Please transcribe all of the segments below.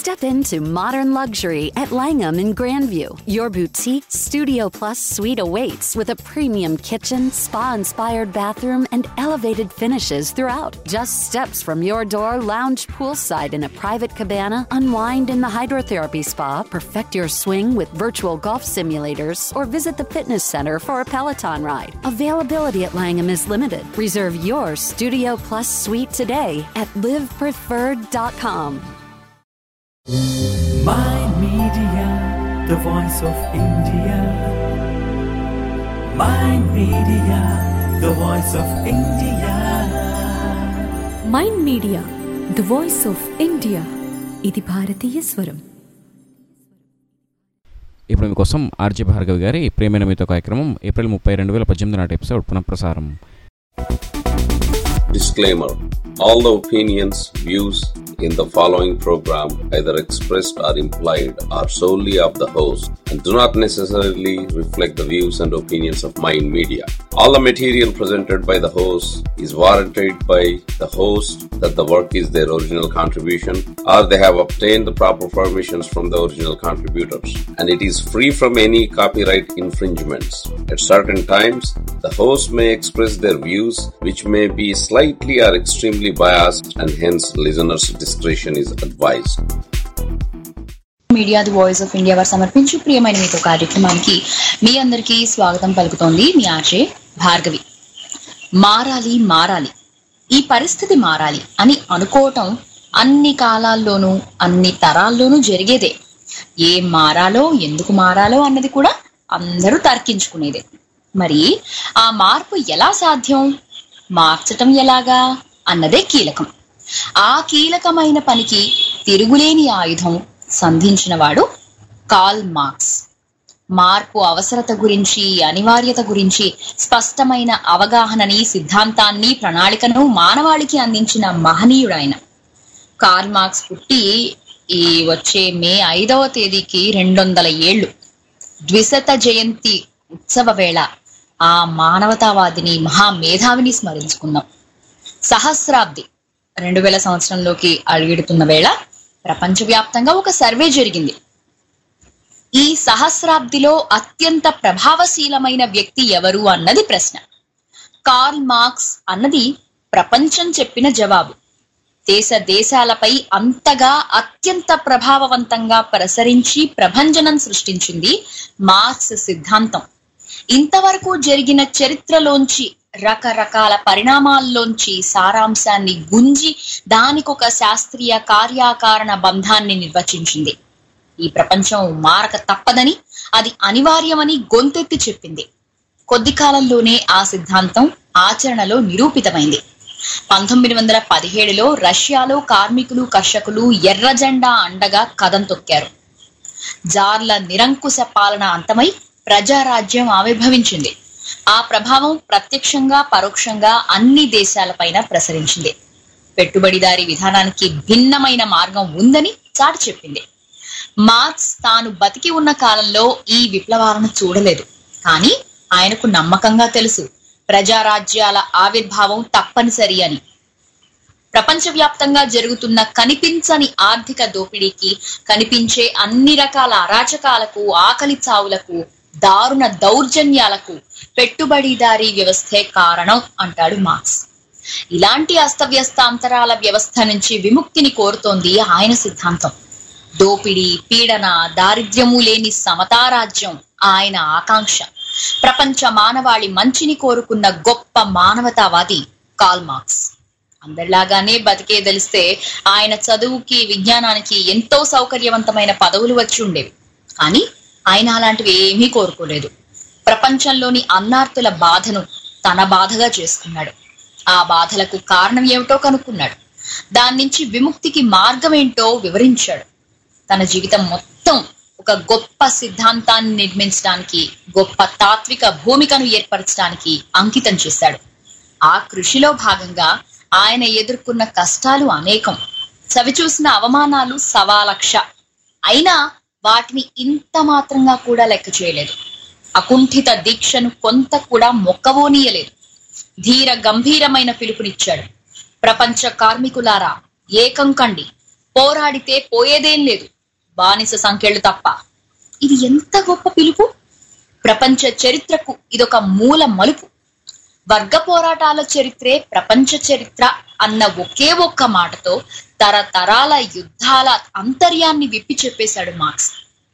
Step into modern luxury at Langham in Grandview. Your boutique Studio Plus suite awaits with a premium kitchen, spa inspired bathroom, and elevated finishes throughout. Just steps from your door, lounge poolside in a private cabana, unwind in the hydrotherapy spa, perfect your swing with virtual golf simulators, or visit the fitness center for a Peloton ride. Availability at Langham is limited. Reserve your Studio Plus suite today at livepreferred.com. My Media, the voice of India. My Media, the voice of India. Mind media the voice of India ఇది భారతీయ స్వరం ఇప్పుడు మీకోసం RJ Bhargavi గారి ప్రేమైన మీతో కార్యక్రమం April ముప్పై రెండు వేల పద్దెనిమిది నాటి ఎపిసోడ్ పునఃప్రసారం Disclaimer All the opinions, views in the following program, either expressed or implied, are solely of the host and do not necessarily reflect the views and opinions of Mind Media. All the material presented by the host is warranted by the host that the work is their original contribution or they have obtained the proper permissions from the original contributors and it is free from any copyright infringements. At certain times, the host may express their views which may be slightly or extremely biased and hence listeners' discretion is advised. Media the voice of India వారు సమర్పించు ప్రియమైన మీతో కార్యక్రమానికి మీ అందరికీ స్వాగతం పలుకుతోంది మీ RJ Bhargavi మారాలి మారాలి ఈ పరిస్థితి మారాలి అని అనుకోవటం అన్ని కాలాల్లోనూ అన్ని తరాల్లోనూ జరిగేదే ఏం మారాలో ఎందుకు మారాలో అన్నది కూడా అందరూ తర్కించుకునేదే మరి ఆ మార్పు ఎలా సాధ్యం మార్చటం ఎలాగా అన్నదే కీలకం ఆ కీలకమైన పనికి తిరుగులేని ఆయుధం సంధించినవాడు కాల్ మార్క్స్ మార్పు అవసరత గురించి అనివార్యత గురించి స్పష్టమైన అవగాహనని సిద్ధాంతాన్ని ప్రణాళికను మానవాళికి అందించిన మహనీయుడాయన కార్ల్ మార్క్స్ పుట్టి ఈ వచ్చే మే ఐదవ తేదీకి రెండు వందల ఏళ్ళు ద్విశత జయంతి ఉత్సవ వేళ ఆ మానవతావాదిని మహామేధావిని స్మరించుకుందాం సహస్రాబ్ది రెండు వేల సంవత్సరంలోకి అడుగెడుతున్న వేళ ప్రపంచవ్యాప్తంగా ఒక సర్వే జరిగింది ఈ సహస్రాబ్దిలో అత్యంత ప్రభావశీలమైన వ్యక్తి ఎవరు అన్నది ప్రశ్న కార్ల్ మార్క్స్ అన్నది ప్రపంచం చెప్పిన జవాబు దేశ దేశాలపై అంతగా అత్యంత ప్రభావవంతంగా ప్రసరించి ప్రభంజనం సృష్టించింది మార్క్స్ సిద్ధాంతం ఇంతవరకు జరిగిన చరిత్రలోంచి రకరకాల పరిణామాల్లోంచి సారాంశాన్ని గుంజి దానికొక శాస్త్రీయ కార్యాకారణ బంధాన్ని నిర్వచించింది ఈ ప్రపంచం మారక తప్పదని అది అనివార్యమని గొంతెత్తి చెప్పింది కొద్ది కాలంలోనే ఆ సిద్ధాంతం ఆచరణలో నిరూపితమైంది పంతొమ్మిది వందల పదిహేడులో రష్యాలో కార్మికులు కర్షకులు ఎర్ర జెండా అండగా కదం తొక్కారు జార్ల నిరంకుశ పాలన అంతమై ప్రజారాజ్యం ఆవిర్భవించింది ఆ ప్రభావం ప్రత్యక్షంగా పరోక్షంగా అన్ని దేశాలపైన ప్రసరించింది పెట్టుబడిదారీ విధానానికి భిన్నమైన మార్గం ఉందని చాటి చెప్పింది మార్క్స్ తాను బతికి ఉన్న కాలంలో ఈ విప్లవాలను చూడలేదు కానీ ఆయనకు నమ్మకంగా తెలుసు ప్రజారాజ్యాల ఆవిర్భావం తప్పనిసరి అని ప్రపంచవ్యాప్తంగా జరుగుతున్న కనిపించని ఆర్థిక దోపిడీకి కనిపించే అన్ని రకాల అరాచకాలకు ఆకలి చావులకు దారుణ దౌర్జన్యాలకు పెట్టుబడిదారీ వ్యవస్థే కారణం అంటాడు మార్క్స్ ఇలాంటి అస్తవ్యస్తాంతరాల వ్యవస్థ నుంచి విముక్తిని కోరుతోంది ఆయన సిద్ధాంతం దోపిడీ పీడన దారిద్ర్యము లేని సమతారాజ్యం ఆయన ఆకాంక్ష ప్రపంచ మానవాళి మంచిని కోరుకున్న గొప్ప మానవతావాది కాల్ మార్క్స్ అందరిలాగానే బతికేదలిస్తే ఆయన చదువుకి విజ్ఞానానికి ఎంతో సౌకర్యవంతమైన పదవులు వచ్చి ఉండేవి కానీ ఆయన అలాంటివి ఏమీ కోరుకోలేదు ప్రపంచంలోని అన్నార్తుల బాధను తన బాధగా చేసుకున్నాడు ఆ బాధలకు కారణం ఏమిటో కనుక్కున్నాడు దాని నుంచి విముక్తికి మార్గం ఏంటో వివరించాడు తన జీవితం మొత్తం ఒక గొప్ప సిద్ధాంతాన్ని నిర్మించడానికి గొప్ప తాత్విక భూమికను ఏర్పరచడానికి అంకితం చేశాడు ఆ కృషిలో భాగంగా ఆయన ఎదుర్కొన్న కష్టాలు అనేకం చవిచూసిన అవమానాలు సవా లక్ష అయినా వాటిని ఇంత మాత్రంగా కూడా లెక్క చేయలేదు అకుంఠిత దీక్షను కొంత కూడా మొక్కవోనీయలేదు ధీర గంభీరమైన పిలుపునిచ్చాడు ప్రపంచ కార్మికులారా ఏకం కండి పోరాడితే పోయేదేం లేదు బానిస సంఖ్యలు తప్ప ఇది ఎంత గొప్ప పిలుపు ప్రపంచ చరిత్రకు ఇదొక మూల మలుపు వర్గ పోరాటాల చరిత్రే ప్రపంచ చరిత్ర అన్న ఒకే ఒక్క మాటతో తరతరాల యుద్ధాల అంతర్యాన్ని విప్పి చెప్పేశాడు మార్క్స్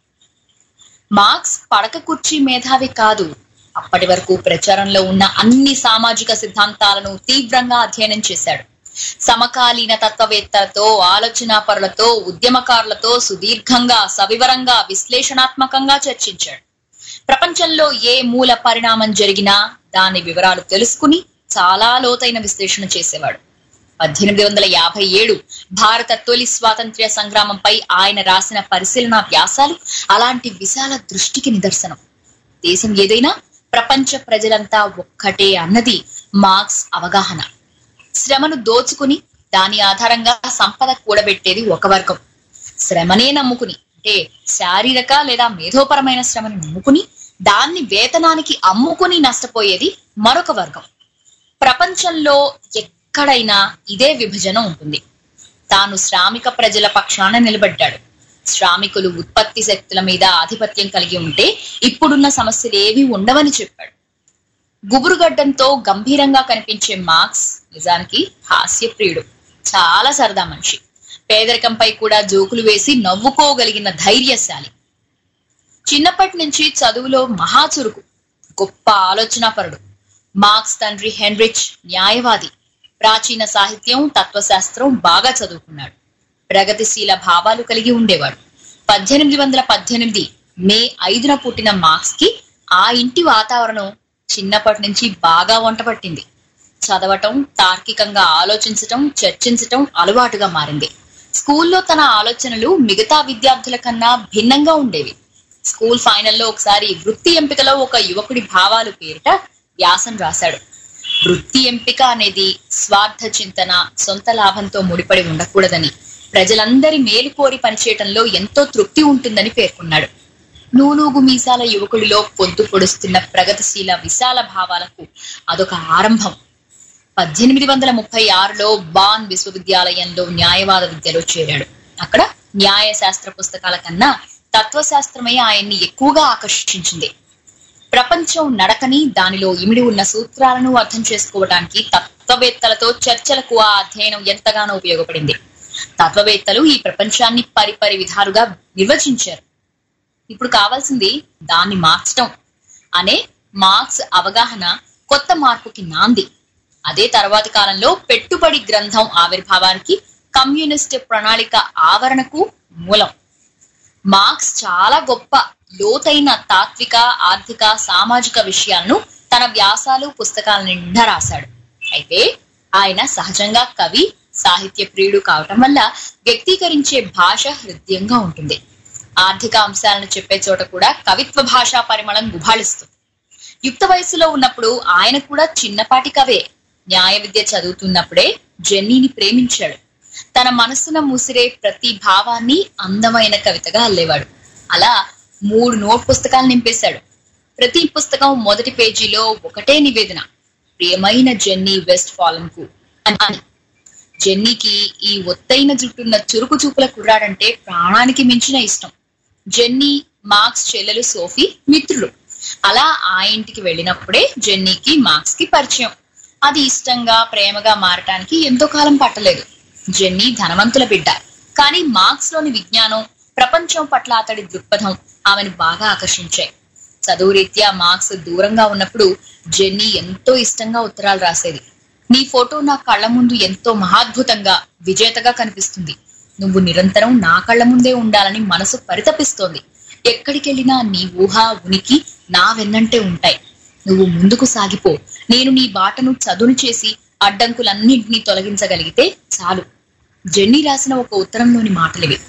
మార్క్స్ పడక కుర్చీ మేధావి కాదు అప్పటి వరకు ప్రచారంలో ఉన్న అన్ని సామాజిక సిద్ధాంతాలను తీవ్రంగా అధ్యయనం చేశాడు సమకాలీన తత్వవేత్తలతో ఆలోచనాపరులతో ఉద్యమకారులతో సుదీర్ఘంగా సవివరంగా విశ్లేషణాత్మకంగా చర్చించాడు ప్రపంచంలో ఏ మూల పరిణామం జరిగినా దాని వివరాలు తెలుసుకుని చాలా లోతైన విశ్లేషణ చేసేవాడు పద్దెనిమిది వందల యాభై ఏడు భారత తొలి స్వాతంత్ర్య సంగ్రామంపై ఆయన రాసిన పరిశీలన వ్యాసాలు అలాంటి విశాల దృష్టికి నిదర్శనం దేశం ఏదైనా ప్రపంచ ప్రజలంతా ఒక్కటే అన్నది మార్క్స్ అవగాహన శ్రమను దోచుకుని దాని ఆధారంగా సంపద కూడబెట్టేది ఒక వర్గం శ్రమనే నమ్ముకుని అంటే శారీరక లేదా మేధోపరమైన శ్రమను నమ్ముకుని దాన్ని వేతనానికి అమ్ముకుని నష్టపోయేది మరొక వర్గం ప్రపంచంలో ఎక్కడైనా ఇదే విభజన ఉంటుంది తాను శ్రామిక ప్రజల పక్షాన నిలబడ్డాడు శ్రామికులు ఉత్పత్తి శక్తుల మీద ఆధిపత్యం కలిగి ఉంటే ఇప్పుడున్న సమస్యలు ఏవి ఉండవని చెప్పాడు గుబురుగడ్డంతో గంభీరంగా కనిపించే మార్క్స్ నిజానికి హాస్యప్రియుడు చాలా సరదా మనిషి పేదరికంపై కూడా జోకులు వేసి నవ్వుకోగలిగిన ధైర్యశాలి చిన్నప్పటి నుంచి చదువులో మహా చురుకు గొప్ప ఆలోచనాపరుడు మార్క్స్ తండ్రి హెన్రిచ్ న్యాయవాది ప్రాచీన సాహిత్యం తత్వశాస్త్రం బాగా చదువుకున్నాడు ప్రగతిశీల భావాలు కలిగి ఉండేవాడు పద్దెనిమిది వందల పద్దెనిమిది మే ఐదున పుట్టిన మార్క్స్ కి ఆ ఇంటి వాతావరణం చిన్నప్పటి నుంచి బాగా వంట పట్టింది చదవటం తార్కికంగా ఆలోచించటం చర్చించటం అలవాటుగా మారింది స్కూల్లో తన ఆలోచనలు మిగతా విద్యార్థుల కన్నా భిన్నంగా ఉండేవి స్కూల్ ఫైనల్లో ఒకసారి వృత్తి ఎంపికలో ఒక యువకుడి భావాలు పేరిట వ్యాసం రాశాడు వృత్తి ఎంపిక అనేది స్వార్థ చింతన సొంత లాభంతో ముడిపడి ఉండకూడదని ప్రజలందరి మేలు కోరి పనిచేయటంలో ఎంతో తృప్తి ఉంటుందని పేర్కొన్నాడు నూనూగు మీసాల యువకుడిలో పొద్దు పొడుస్తున్న ప్రగతిశీల విశాల భావాలకు అదొక ఆరంభం పద్దెనిమిది వందల ముప్పై ఆరులో బాన్ విశ్వవిద్యాలయంలో న్యాయవాద విద్యలో చేరాడు అక్కడ న్యాయ శాస్త్ర పుస్తకాల కన్నా తత్వశాస్త్రమే ఆయన్ని ఎక్కువగా ఆకర్షించింది ప్రపంచం నడకని దానిలో ఇమిడి ఉన్న సూత్రాలను అర్థం చేసుకోవడానికి తత్వవేత్తలతో చర్చలకు ఆ అధ్యయనం ఎంతగానో ఉపయోగపడింది తత్వవేత్తలు ఈ ప్రపంచాన్ని పరిపరి విధాలుగా నిర్వచించారు ఇప్పుడు కావాల్సింది దాన్ని మార్చటం అనే మార్క్స్ అవగాహన కొత్త మార్పుకి నాంది అదే తర్వాతి కాలంలో పెట్టుబడి గ్రంథం ఆవిర్భావానికి కమ్యూనిస్ట్ ప్రణాళిక ఆవరణకు మూలం మార్క్స్ చాలా గొప్ప లోతైన తాత్విక ఆర్థిక సామాజిక విషయాలను తన వ్యాసాలు పుస్తకాల నిండా రాశాడు అయితే ఆయన సహజంగా కవి సాహిత్య ప్రియుడు కావటం వల్ల వ్యక్తీకరించే భాష హృదయంగా ఉంటుంది ఆర్థిక అంశాలను చెప్పే చోట కూడా కవిత్వ భాషా పరిమళం గుబాళిస్తుంది యుక్త వయసులో ఉన్నప్పుడు ఆయన కూడా చిన్నపాటి కవే న్యాయ విద్య చదువుతున్నప్పుడే జెన్నీని ప్రేమించాడు తన మనసున ముసిరే ప్రతి భావాన్ని అందమైన కవితగా అల్లేవాడు అలా మూడు నోట్ పుస్తకాలు నింపేశాడు ప్రతి పుస్తకం మొదటి పేజీలో ఒకటే నివేదన ప్రియమైన జెన్నీ వెస్ట్ ఫాలన్ కు అని జెన్నీకి ఈ ఒత్తైన జుట్టున్న చురుకు చూపుల కుర్రాడంటే ప్రాణానికి మించిన ఇష్టం జెన్నీ మార్క్స్ చెల్లెలు సోఫీ మిత్రులు అలా ఆ ఇంటికి వెళ్ళినప్పుడే జెన్నీకి మార్క్స్ కి పరిచయం అది ఇష్టంగా ప్రేమగా మారటానికి ఎంతో కాలం పట్టలేదు జెన్నీ ధనవంతుల బిడ్డ కానీ మార్క్స్ లోని విజ్ఞానం ప్రపంచం పట్ల అతడి దృక్పథం ఆమెను బాగా ఆకర్షించాయి చదువు రీత్యా మార్క్స్ దూరంగా ఉన్నప్పుడు జెన్నీ ఎంతో ఇష్టంగా ఉత్తరాలు రాసేది నీ ఫోటో నా కళ్ళ ముందు ఎంతో మహాద్భుతంగా విజేతగా కనిపిస్తుంది నువ్వు నిరంతరం నా కళ్ళ ముందే ఉండాలని మనసు పరితపిస్తోంది ఎక్కడికెళ్ళినా నీ ఊహ ఉనికి నా వెన్నంటే ఉంటాయి నువ్వు ముందుకు సాగిపో నేను నీ బాటను చదును చేసి అడ్డంకులన్నింటినీ తొలగించగలిగితే చాలు జెన్నీ రాసిన ఒక ఉత్తరంలోని మాటలివి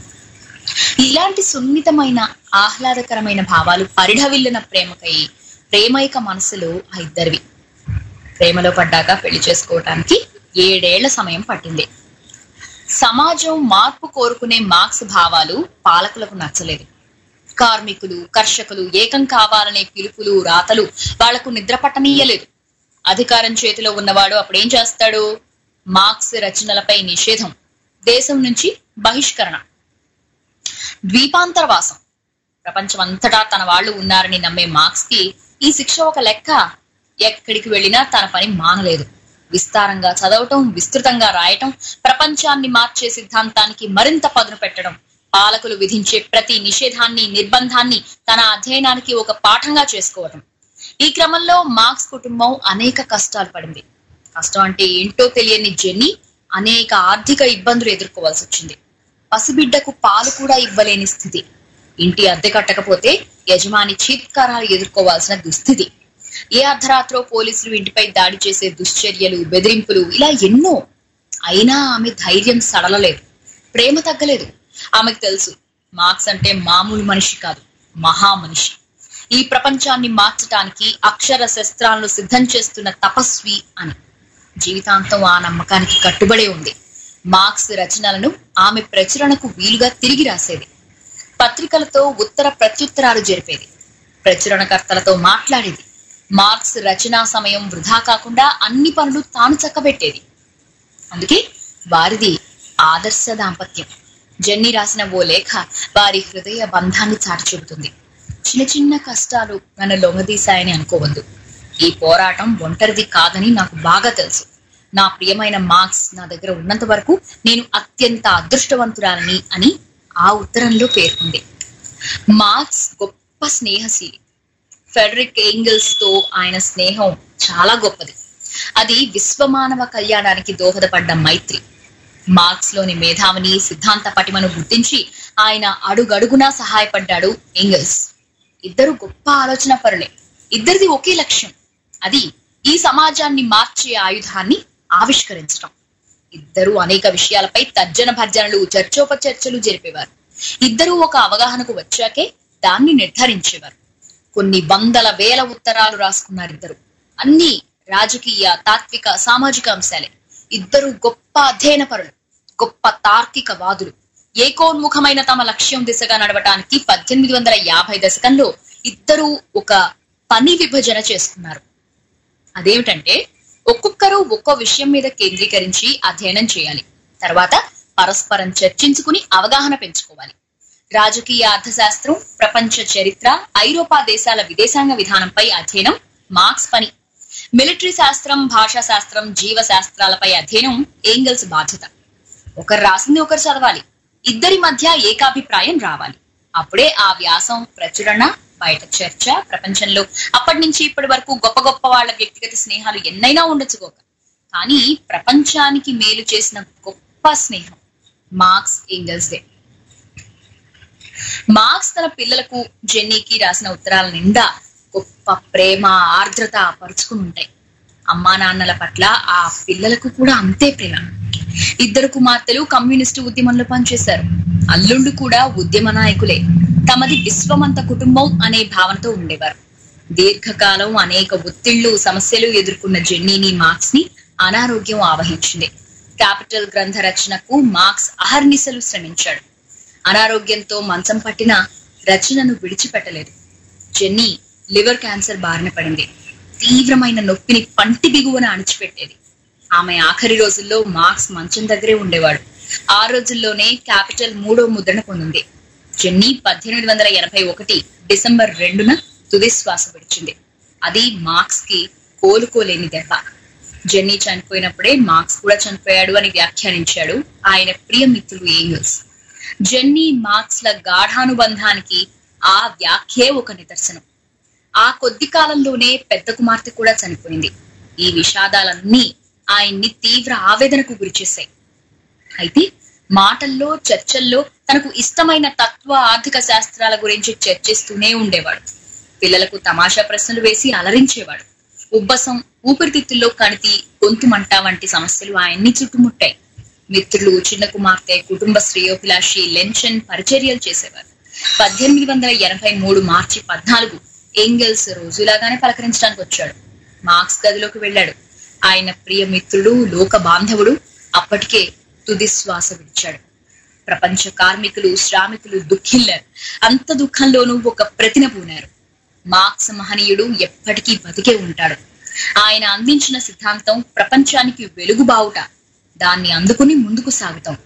ఇలాంటి సున్నితమైన ఆహ్లాదకరమైన భావాలు పరిఢవిల్లిన ప్రేమకై ప్రేమైక మనసులు ఆ ఇద్దరివి ప్రేమలో పడ్డాక పెళ్లి చేసుకోవటానికి ఏడేళ్ల సమయం పట్టింది సమాజం మార్పు కోరుకునే మార్క్స్ భావాలు పాలకులకు నచ్చలేదు కార్మికులు కర్షకులు ఏకం కావాలనే పిలుపులు రాతలు వాళ్లకు నిద్ర పట్టనీయలేదు అధికారం చేతిలో ఉన్నవాడు అప్పుడేం చేస్తాడు మార్క్స్ రచనలపై నిషేధం దేశం నుంచి బహిష్కరణ ద్వీపాంతరవాసం ప్రపంచమంతటా తన వాళ్ళు ఉన్నారని నమ్మే మార్క్స్ కి ఈ శిక్ష ఒక లెక్క ఎక్కడికి వెళ్ళినా తన పని మానలేదు విస్తారంగా చదవటం విస్తృతంగా రాయటం ప్రపంచాన్ని మార్చే సిద్ధాంతానికి మరింత పదును పెట్టడం పాలకులు విధించే ప్రతి నిషేధాన్ని నిర్బంధాన్ని తన అధ్యయనానికి ఒక పాఠంగా చేసుకోవటం ఈ క్రమంలో మార్క్స్ కుటుంబం అనేక కష్టాలు పడింది కష్టం అంటే ఏంటో తెలియని జెన్నీ అనేక ఆర్థిక ఇబ్బందులు ఎదుర్కోవాల్సి వచ్చింది పసిబిడ్డకు పాలు కూడా ఇవ్వలేని స్థితి ఇంటి అద్దె కట్టకపోతే యజమాని చీత్కారాలు ఎదుర్కోవాల్సిన దుస్థితి ఏ అర్ధరాత్రో పోలీసులు ఇంటిపై దాడి చేసే దుశ్చర్యలు బెదిరింపులు ఇలా ఎన్నో అయినా ఆమె ధైర్యం సడలలేదు ప్రేమ తగ్గలేదు ఆమెకు తెలుసు మార్క్స్ అంటే మామూలు మనిషి కాదు మహా మనిషి ఈ ప్రపంచాన్ని మార్చటానికి అక్షర శస్త్రాలను సిద్ధం చేస్తున్న తపస్వి అని జీవితాంతం ఆ నమ్మకానికి కట్టుబడే ఉంది మార్క్స్ రచనలను ఆమె ప్రచురణకు వీలుగా తిరిగి రాసేది పత్రికలతో ఉత్తర ప్రత్యుత్తరాలు జరిపేది ప్రచురణకర్తలతో మాట్లాడేది మార్క్స్ రచనా సమయం వృధా కాకుండా అన్ని పనులు తాను చక్కబెట్టేది అందుకే వారిది ఆదర్శ దాంపత్యం జెన్నీ రాసిన ఓ లేఖ వారి హృదయ బంధాన్ని చాటి చెబుతుంది చిన్న చిన్న కష్టాలు నన్ను లొంగదీశాయని అనుకోవద్దు ఈ పోరాటం ఒంటరిది కాదని నాకు బాగా తెలుసు నా ప్రియమైన మార్క్స్ నా దగ్గర ఉన్నంత వరకు నేను అత్యంత అదృష్టవంతురాలని అని ఆ ఉత్తరంలో పేర్కొంది మార్క్స్ గొప్ప స్నేహశీలి ఫెడరిక్ ఏంగిల్స్ తో ఆయన స్నేహం చాలా గొప్పది అది విశ్వమానవ కళ్యాణానికి దోహదపడ్డ మైత్రి మార్క్స్ లోని మేధావిని సిద్ధాంత పటిమను గుర్తించి ఆయన అడుగడుగునా సహాయపడ్డాడు ఎంగిల్స్ ఇద్దరు గొప్ప ఆలోచన పరులే ఇద్దరిది ఒకే లక్ష్యం అది ఈ సమాజాన్ని మార్చే ఆయుధాన్ని ఆవిష్కరించడం ఇద్దరు అనేక విషయాలపై తర్జన భర్జనలు చర్చోపచర్చలు జరిపేవారు ఇద్దరూ ఒక అవగాహనకు వచ్చాకే దాన్ని నిర్ధారించేవారు కొన్ని వందల వేల ఉత్తరాలు రాసుకున్నారు ఇద్దరు అన్ని రాజకీయ తాత్విక సామాజిక అంశాలే ఇద్దరు గొప్ప అధ్యయన పరులు గొప్ప తార్కిక వాదులు ఏకోన్ముఖమైన తమ లక్ష్యం దిశగా నడవటానికి పద్దెనిమిది వందల యాభై దశకంలో ఇద్దరు ఒక పని విభజన చేసుకున్నారు అదేమిటంటే ఒక్కొక్కరు ఒక్కో విషయం మీద కేంద్రీకరించి అధ్యయనం చేయాలి తర్వాత పరస్పరం చర్చించుకుని అవగాహన పెంచుకోవాలి రాజకీయ అర్థశాస్త్రం ప్రపంచ చరిత్ర ఐరోపా దేశాల విదేశాంగ విధానంపై అధ్యయనం మార్క్స్ పని మిలిటరీ శాస్త్రం భాషా శాస్త్రం జీవ శాస్త్రాలపై అధ్యయనం ఏంగల్స్ బాధ్యత ఒకరు రాసింది ఒకరు చదవాలి ఇద్దరి మధ్య ఏకాభిప్రాయం రావాలి అప్పుడే ఆ వ్యాసం ప్రచురణ బయట చర్చ ప్రపంచంలో అప్పటి నుంచి ఇప్పటి వరకు గొప్ప గొప్ప వాళ్ళ వ్యక్తిగత స్నేహాలు ఎన్నైనా ఉండొచ్చుకోక కానీ ప్రపంచానికి మేలు చేసిన గొప్ప స్నేహం మార్క్స్ ఏంగల్స్ దే మార్క్స్ తన పిల్లలకు జెన్నీకి రాసిన ఉత్తరాల నిండా గొప్ప ప్రేమ ఆర్ద్రత పరుచుకుని ఉంటాయి అమ్మా నాన్నల పట్ల ఆ పిల్లలకు కూడా అంతే ప్రేమ ఇద్దరు కుమార్తెలు కమ్యూనిస్టు ఉద్యమంలో పనిచేశారు అల్లుండు కూడా ఉద్యమ నాయకులే తమది విశ్వమంత కుటుంబం అనే భావనతో ఉండేవారు దీర్ఘకాలం అనేక ఒత్తిళ్లు సమస్యలు ఎదుర్కొన్న జెన్నీని మార్క్స్ ని అనారోగ్యం ఆవహించింది క్యాపిటల్ గ్రంథ రచనకు మార్క్స్ అహర్నిశలు శ్రమించాడు అనారోగ్యంతో మంచం పట్టిన రచనను విడిచిపెట్టలేదు జెన్నీ లివర్ క్యాన్సర్ బారిన పడింది తీవ్రమైన నొప్పిని పంటి బిగువన అణిచిపెట్టేది ఆమె ఆఖరి రోజుల్లో మార్క్స్ మంచం దగ్గరే ఉండేవాడు ఆ రోజుల్లోనే క్యాపిటల్ మూడో ముద్రణ పొందింది జెన్నీ పద్దెనిమిది వందల ఎనభై ఒకటి డిసెంబర్ రెండున తుది శ్వాస విడిచింది అది మార్క్స్ కి కోలుకోలేని దెబ్బ జెన్నీ చనిపోయినప్పుడే మార్క్స్ కూడా చనిపోయాడు అని వ్యాఖ్యానించాడు ఆయన ప్రియ మిత్రుడు ఏంగిల్స్ జెన్నీ మార్క్స్ ల గాఢానుబంధానికి ఆ వ్యాఖ్యే ఒక నిదర్శనం ఆ కొద్ది కాలంలోనే పెద్ద కుమార్తె కూడా చనిపోయింది ఈ విషాదాలన్నీ ఆయన్ని తీవ్ర ఆవేదనకు గురిచేశాయి అయితే మాటల్లో చర్చల్లో తనకు ఇష్టమైన తత్వ ఆర్థిక శాస్త్రాల గురించి చర్చిస్తూనే ఉండేవాడు పిల్లలకు తమాషా ప్రశ్నలు వేసి అలరించేవాడు ఉబ్బసం ఊపిరితిత్తుల్లో కణితి గొంతు మంట వంటి సమస్యలు ఆయన్ని చుట్టుముట్టాయి మిత్రులు చిన్న కుమార్తె కుటుంబ శ్రేయోభిలాషి లెన్షన్ పరిచర్యలు చేసేవారు పద్దెనిమిది వందల ఎనభై మూడు మార్చి పద్నాలుగు ఏంగెల్స్ రోజులాగానే పలకరించడానికి వచ్చాడు మార్క్స్ గదిలోకి వెళ్ళాడు ఆయన ప్రియ మిత్రుడు లోక బాంధవుడు అప్పటికే తుది శ్వాస విడిచాడు ప్రపంచ కార్మికులు శ్రామికులు దుఃఖిల్లారు అంత దుఃఖంలోనూ ఒక ప్రతిన పూనారు మార్క్స్ మహనీయుడు ఎప్పటికీ బతికే ఉంటాడు ఆయన అందించిన సిద్ధాంతం ప్రపంచానికి వెలుగుబావుట దాన్ని అందుకుని ముందుకు సాగుతాం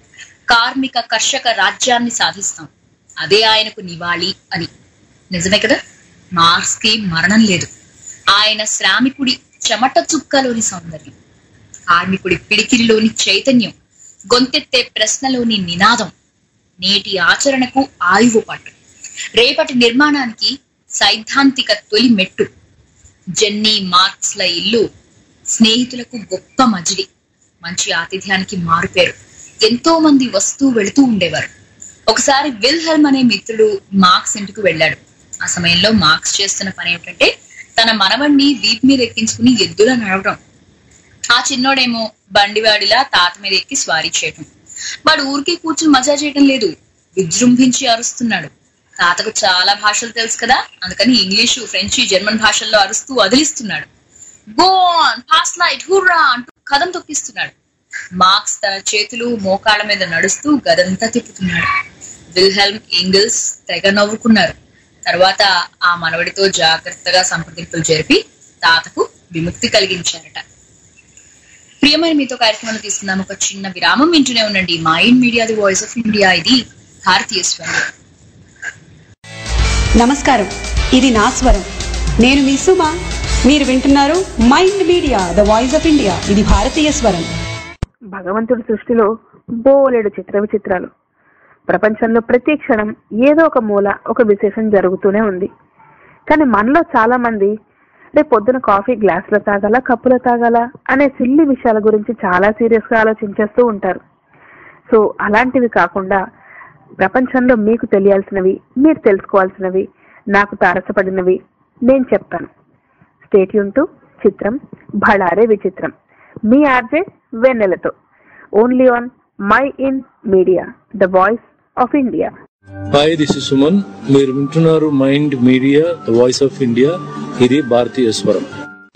కార్మిక కర్షక రాజ్యాన్ని సాధిస్తాం అదే ఆయనకు నివాళి అని నిజమే కదా మార్క్స్ కి మరణం లేదు ఆయన శ్రామికుడి చెమట చుక్కలోని సౌందర్యం కార్మికుడి పిడికిలిలోని చైతన్యం గొంతెత్తే ప్రశ్నలోని నినాదం నేటి ఆచరణకు ఆయువు పట్టు రేపటి నిర్మాణానికి సైద్ధాంతిక తొలి మెట్టు జెన్నీ మార్క్స్ల ఇల్లు స్నేహితులకు గొప్ప మజిలి మంచి ఆతిథ్యానికి మారుపేరు ఎంతో మంది వస్తూ వెళుతూ ఉండేవారు ఒకసారి విల్హెల్మ్ అనే మిత్రుడు మార్క్స్ ఇంటికి వెళ్ళాడు ఆ సమయంలో మార్క్స్ చేస్తున్న పని ఏమిటంటే తన మనవణ్ణి వీప్ మీద ఎక్కించుకుని ఎద్దులా నడవడం ఆ చిన్నోడేమో బండివాడిలా తాత మీద ఎక్కి స్వారీ చేయటం వాడు ఊరికే కూర్చుని మజా చేయటం లేదు విజృంభించి అరుస్తున్నాడు తాతకు చాలా భాషలు తెలుసు కదా అందుకని ఇంగ్లీషు ఫ్రెంచి జర్మన్ భాషల్లో అరుస్తూ వదిలిస్తున్నాడు గోన్ పాస్ లైట్ హుర్రా అంటూ కథం తొక్కిస్తున్నాడు మార్క్స్ తన చేతులు మోకాళ్ళ మీద నడుస్తూ గదంతా తిప్పుతున్నాడు విల్హెల్మ్ ఇంగిల్స్ తెగ నవ్వుకున్నారు తర్వాత ఆ మనవడితో జాగ్రత్తగా సంప్రదింపులు జరిపి తాతకు విముక్తి కలిగించారట ప్రియమైన మీతో కార్యక్రమాలు తీసుకుందాం ఒక చిన్న విరామం వింటూనే ఉండండి mind media the voice of India ఇది భారతీయ స్వరం నమస్కారం ఇది నా స్వరం నేను మీ సుమ మీరు వింటున్నారు mind media the voice of India ఇది భారతీయ స్వరం భగవంతుడి సృష్టిలో బోలెడు చిత్ర విచిత్రాలు ప్రపంచంలో ప్రతి క్షణం ఏదో ఒక మూల ఒక విశేషం జరుగుతూనే ఉంది కానీ మనలో చాలా మంది రేపు పొద్దున కాఫీ గ్లాసులో తాగాల కప్పులో తాగాల అనే సిల్లి విషయాల గురించి చాలా సీరియస్ గా ఆలోచించేస్తూ ఉంటారు సో అలాంటివి కాకుండా ప్రపంచంలో మీకు తెలియాల్సినవి మీరు తెలుసుకోవాల్సినవి నాకు తారసపడినవి నేను చెప్తాను స్టేట్ టు చిత్రం భళారే విచిత్రం మీ ఆర్జే వెన్నెలతో only on my in media the voice of India hi this is Suman మీరు వింటున్నారు mind media the voice of India ఇది భారతీయ స్వరం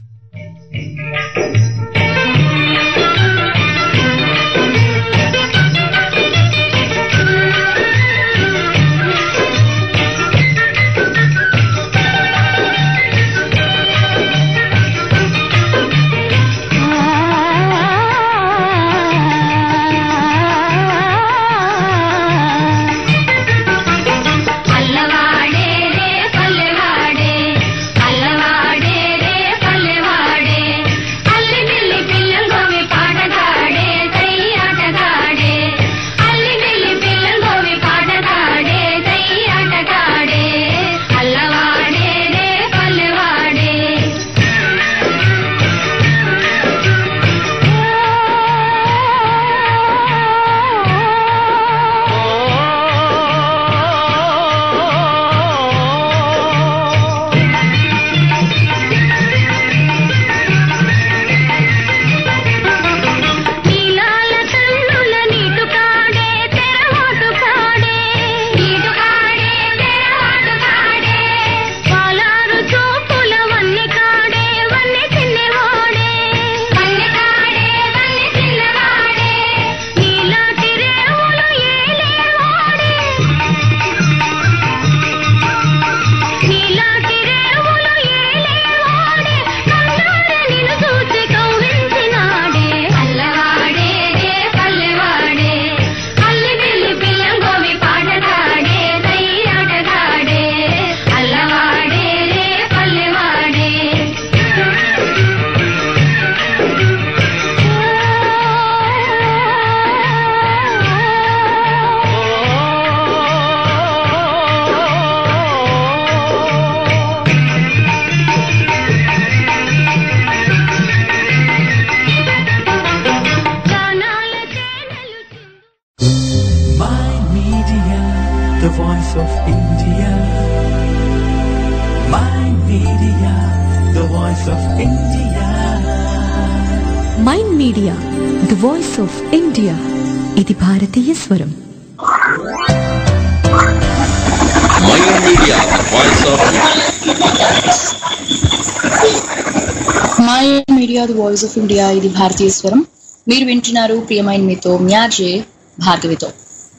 అల్లవాడే రే పల్లెవాడే అల్లవాడే రే పల్లెవాడే అల్లి బిల్లి పిల్లంగోవి పాటగాడే కై ఆటగాడే అల్లి బిల్లి పిల్లంగోవి పాటగాడే కై ఆటగాడే అల్లవాడే రే పల్లెవాడే నీలాల కన్నుల నీటు కాడే తెరవాటు కాడే నీటు కాడే తెరవాటు కాడే పాలారు చూపుల వన్నె కాడే వన్నె చిన్నవాడే వన్నె కాడే వన్నె చిన్నవాడే నీలాంటి రేవులు ఏలేవాడే నీలాంటి రేవులు ఏలేవాడే కన్నార నిన్ను చూసి కవ్వించినాడే అల్లవాడే రే పల్లెవాడే అల్లి బిల్లి పిల్లంగోవి పాటగాడే దయ్యాటగాడే అల్లవాడే రే పల్లెవాడే గానాల తేనెలు Mind Media, the voice of India. Mind Media, the voice of India. Mind media the voice of India ఇది భారతీయ స్వరం Mind Media, the voice of my media the voice of India ఇది భారతీయ స్వరం మీరు వింటున్నారు ప్రియమైన మీతో మ్యాజే భార్గవితో